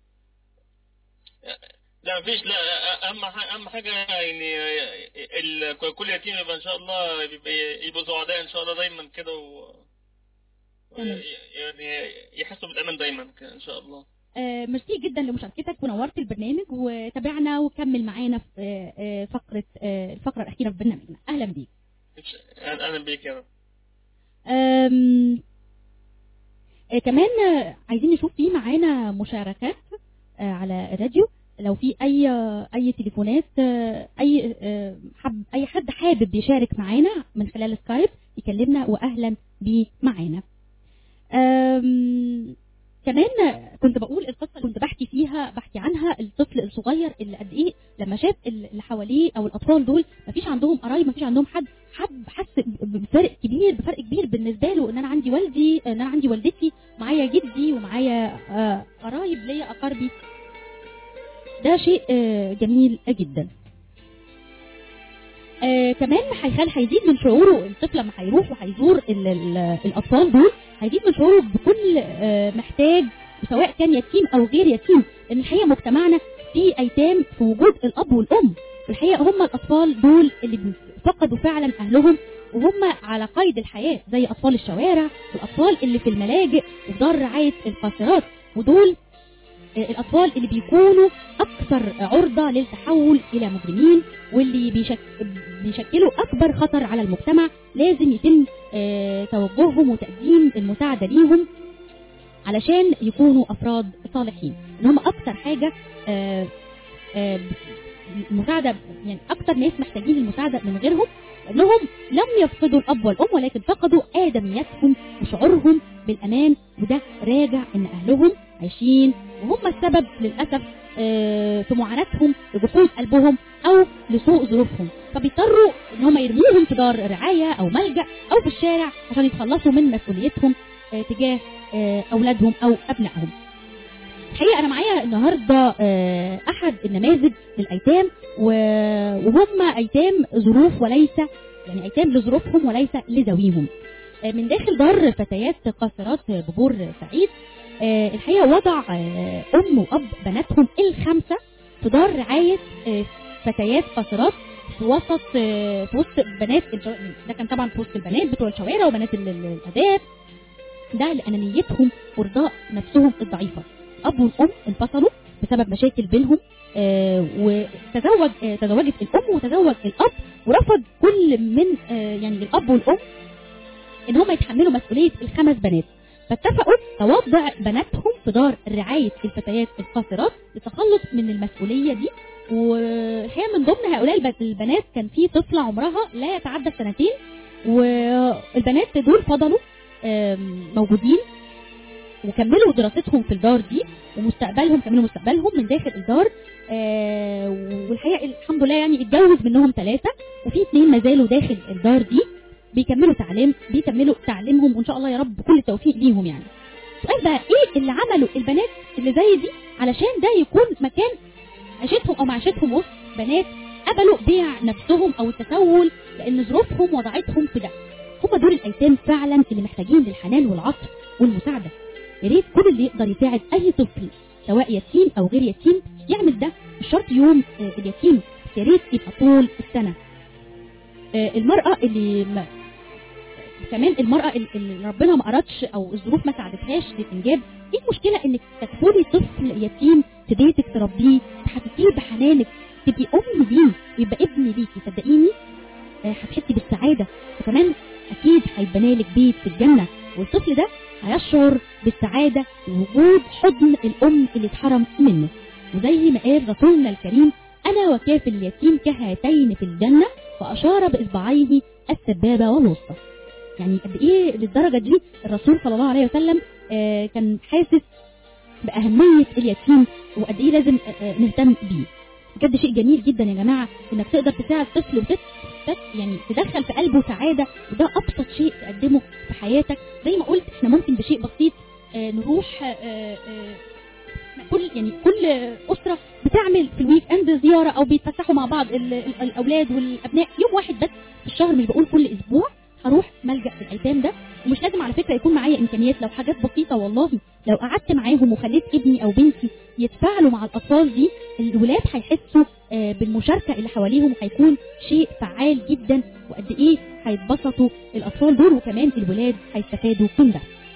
لا مفيش لا اهم ح- اهم حاجه يعني ال- كل يتيم يبقى ان شاء الله يبقى- يبقوا سعداء ان شاء الله دايما كده و تمام. يعني يحسوا بالامان دايما كده ان شاء الله آه، ميرسي جدا لمشاركتك ونورت البرنامج وتابعنا وكمل معانا في آه، آه، فقره آه، الفقره الاخيره في برنامجنا اهلا بيك إن شاء- اهلا بيك يا رب أم، آه، كمان آه، عايزين نشوف في معانا مشاركات آه، على الراديو لو في اي اي تليفونات آه، اي آه، حب اي حد حابب يشارك معانا من خلال سكايب يكلمنا واهلا بيه معانا أم، كمان كنت بقول القصه اللي كنت بحكي فيها بحكي عنها الطفل الصغير اللي قد ايه لما شاف اللي حواليه او الاطفال دول مفيش عندهم قرايب مفيش عندهم حد حب حس بفرق كبير بفرق كبير بالنسبه له ان انا عندي والدي ان انا عندي والدتي معايا جدي ومعايا آه، قرايب ليا اقاربي ده شيء آه، جميل جدا آه كمان هيخل هيزيد من شعوره الطفل لما هيروح وهيزور ال- ال- الاطفال دول هيزيد من شعوره بكل آه محتاج سواء كان يتيم او غير يتيم لان الحقيقه مجتمعنا فيه ايتام في وجود الاب والام الحقيقه هم الاطفال دول اللي فقدوا فعلا اهلهم وهم على قيد الحياه زي اطفال الشوارع والاطفال اللي في الملاجئ وفي دار رعايه القاصرات ودول آه، الاطفال اللي بيكونوا اكثر عرضه للتحول الى مجرمين واللي بيشك... بيشكلوا اكبر خطر على المجتمع لازم يتم آه، توجههم وتقديم المساعده ليهم علشان يكونوا افراد صالحين ان هم اكثر حاجه آه، آه، المساعده يعني اكثر ناس محتاجين المساعده من غيرهم لانهم لم يفقدوا الاب والام ولكن فقدوا ادميتهم وشعورهم بالامان وده راجع ان اهلهم عايشين وهم السبب للاسف آه، في معاناتهم لجحود قلبهم او لسوء ظروفهم فبيضطروا ان هم يرموهم في دار رعايه او ملجا او في الشارع عشان يتخلصوا من مسؤوليتهم آه، تجاه آه، اولادهم او ابنائهم الحقيقه انا معايا النهارده آه، احد النماذج للايتام و- وهم ايتام ظروف وليس يعني ايتام لظروفهم وليس لذويهم آه، من داخل دار فتيات قاصرات ببور سعيد آه، الحقيقه وضع آه، ام واب بناتهم الخمسه في دار رعايه آه، فتيات قاصرات في وسط آه، في وسط بنات الجو... ده كان طبعا في وسط البنات بتوع الشوارع وبنات ال- ال- الاداب ده لانانيتهم وارضاء نفسهم الضعيفه الاب والام انفصلوا بسبب مشاكل بينهم آه وتزوج آه تزوجت الام وتزوج الاب ورفض كل من آه يعني الاب والام ان هم يتحملوا مسؤوليه الخمس بنات فاتفقوا توضع بناتهم في دار رعايه الفتيات القاصرات للتخلص من المسؤوليه دي والحقيقه من ضمن هؤلاء الب- البنات كان في طفله عمرها لا يتعدى سنتين والبنات دول فضلوا آم، موجودين وكملوا دراستهم في الدار دي ومستقبلهم كملوا مستقبلهم من داخل الدار آه والحقيقه الحمد لله يعني اتجوز منهم ثلاثه وفي اثنين ما زالوا داخل الدار دي بيكملوا تعليم بيكملوا تعليمهم وان شاء الله يا رب كل التوفيق ليهم يعني السؤال بقى ايه اللي عمله البنات اللي زي دي علشان ده يكون مكان عيشتهم او معيشتهم وسط بنات قبلوا بيع نفسهم او التسول لان ظروفهم وضعتهم في ده هم دول الايتام فعلا اللي محتاجين للحنان والعطف والمساعده يا ريت كل اللي يقدر يساعد اي طفل سواء يتيم او غير يتيم يعمل ده مش شرط يوم آه، اليتيم بس يا ريت يبقى طول السنه آه، المراه اللي ما كمان المرأة اللي- اللي ربنا ما أردش أو الظروف ما ساعدتهاش للإنجاب إيه المشكلة إنك تدخلي طفل يتيم في بيتك تربيه تحسسيه بحنانك تبقي أم ليه يبقى ابن ليكي صدقيني آه، هتحسي بالسعادة وكمان أكيد هيتبنى لك بيت في الجنة والطفل ده هيشعر بالسعادة ووجود حضن الأم اللي اتحرم منه وزي ما قال رسولنا الكريم أنا وكافل اليتيم كهاتين في الجنة وأشار بإصبعيه السبابة والوسطى يعني قد ايه للدرجه دي الرسول صلى الله عليه وسلم آه، كان حاسس باهميه اليتيم وقد ايه لازم آه، آه، نهتم بيه بجد شيء جميل جدا يا جماعه انك تقدر تساعد طفل وتت تت- يعني تدخل في قلبه سعاده وده ابسط شيء تقدمه في حياتك زي ما قلت احنا ممكن بشيء بسيط آه، نروح آه، آه، كل يعني كل اسره بتعمل في الويك اند زياره او بيتفسحوا مع بعض ال- ال- الاولاد والابناء يوم واحد بس في الشهر مش بقول كل اسبوع هروح ملجا الايتام ده ومش لازم على فكره يكون معايا امكانيات لو حاجات بسيطه والله لو قعدت معاهم وخليت ابني او بنتي يتفاعلوا مع الاطفال دي الولاد هيحسوا آه، بالمشاركه اللي حواليهم هيكون شيء فعال جدا وقد ايه هيتبسطوا الاطفال دول وكمان الولاد هيستفادوا من ده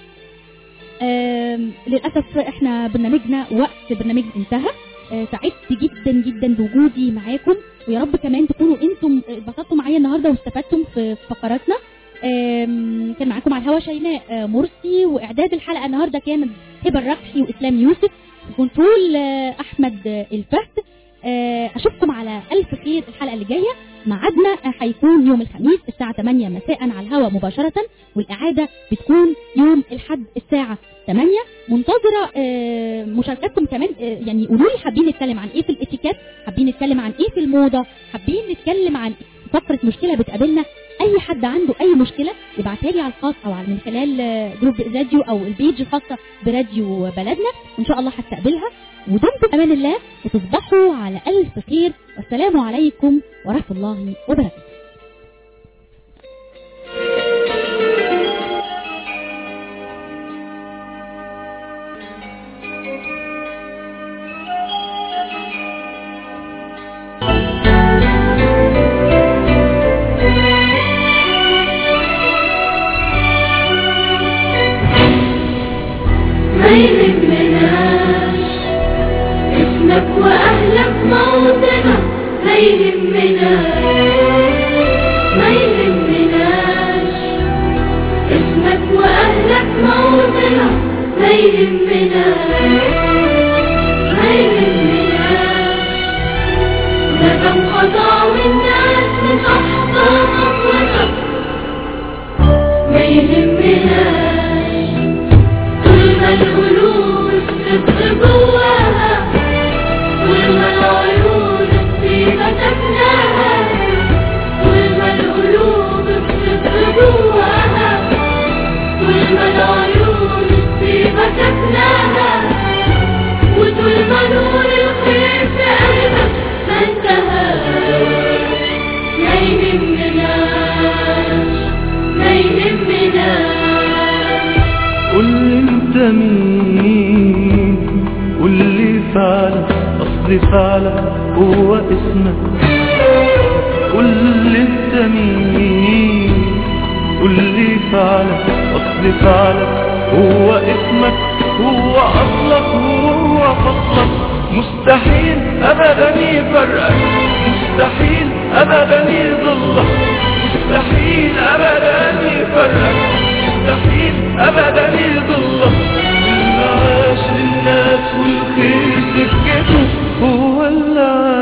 آم، للاسف احنا برنامجنا وقت برنامج انتهى آه، سعدت جدا جدا بوجودي معاكم ويا رب كمان تكونوا انتم اتبسطتوا معايا النهارده واستفدتم في في فقراتنا آم، كان معاكم على الهوا شيماء آه، مرسي واعداد الحلقه النهارده كان هبه الركحي واسلام يوسف وكنترول آه، احمد آه، الفهد آه، اشوفكم على الف خير الحلقه اللي جايه ميعادنا آه، هيكون يوم الخميس الساعه 8 مساء على الهوا مباشره والاعاده بتكون يوم الاحد الساعه 8 منتظره آه، مشاركاتكم كمان آه، يعني قولوا لي حابين نتكلم عن ايه في الاتيكيت حابين نتكلم عن ايه في الموضه حابين نتكلم عن فقره مشكله بتقابلنا اي حد عنده اي مشكله يبعتها لي على الخاص او على من خلال آه، جروب راديو او البيج الخاصه براديو بلدنا وان شاء الله هستقبلها ودمتم امان الله وتصبحوا على الف خير والسلام عليكم ورحمه الله وبركاته ما يهمناش اسمك واهلك موطنك ما يهمناش ما يهمناش اسمك واهلك موطنك ما يهمناش ما يهمناش ندم خطا والناس مصحصة خطوتك ما يهمناش طول ما القلوب الصدق جواها طول ما العيون الطيبة سكناها طول ما القلوب الصدق جواها طول ما العيون الطيبة سكناها وطول ما نور الخير في قلبك ما انتهاش ما يهمناش ما يهمناش قول لي انت مين قول لي فعلك اصل فعلك هو اسمك قول لي انت مين قول لي فعلك اصل فعلك هو اسمك هو اصلك هو فصلك مستحيل ابدا يفرقك مستحيل ابدا يضلك مستحيل ابدا يفرقك مستحيل ابدا يضلك اللي عاش للناس والخير سكته هو اللي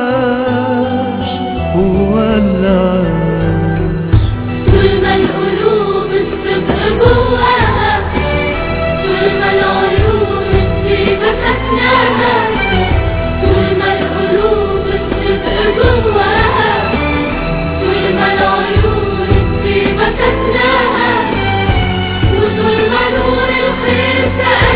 عاش هو اللي عاش طول ما القلوب الصدق جواها طول ما العيون الطيبة سكناها طول ما القلوب الصدق جواها طول ما العيون الطيبة سكناها وطول ما نور الخير في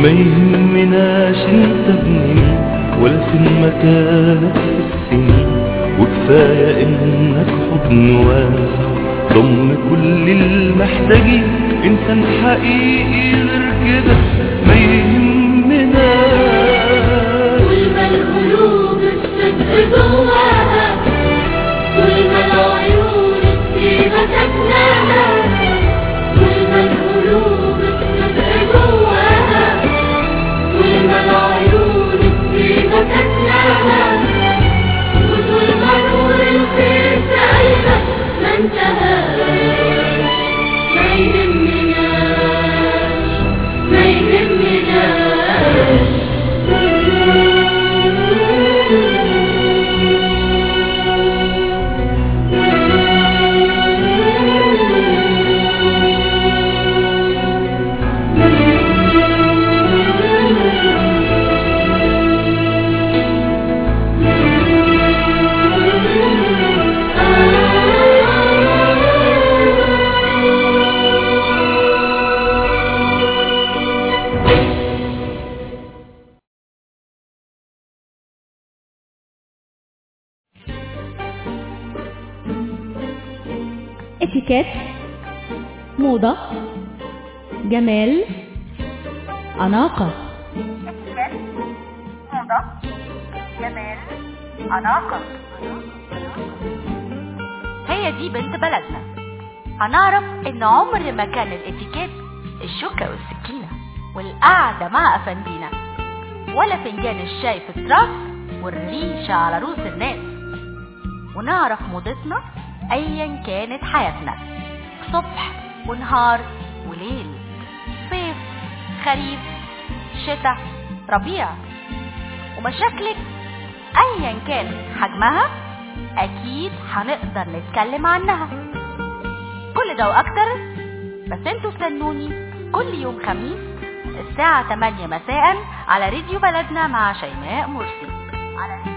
ما يهمناش انت ابن مين ولا فين مكانك في السنين وكفاية انك حضن واسع ضم كل المحتاجين انسان حقيقي غير كده ما يهمناش طول ما القلوب الصدق جواها طول ما العيون الطيبة سكناها طول ما القلوب الصدق جواها طول ما العيون الطيبة سكناها وطول ما نور الخير في قلبك ما انتهاش ما يهمناش ما يهمناش اتيكيت موضة جمال أناقة هي دي بنت بلدنا هنعرف ان عمر ما كان الاتيكيت الشوكة والسكينة والقعدة مع افندينا ولا فنجان الشاي في التراس والريشة على رؤوس الناس ونعرف موضتنا ايا كانت حياتنا صبح ونهار وليل صيف خريف شتاء ربيع ومشاكلك ايا كان حجمها اكيد هنقدر نتكلم عنها كل ده واكتر بس انتوا استنوني كل يوم خميس الساعة 8 مساء على راديو بلدنا مع شيماء مرسي على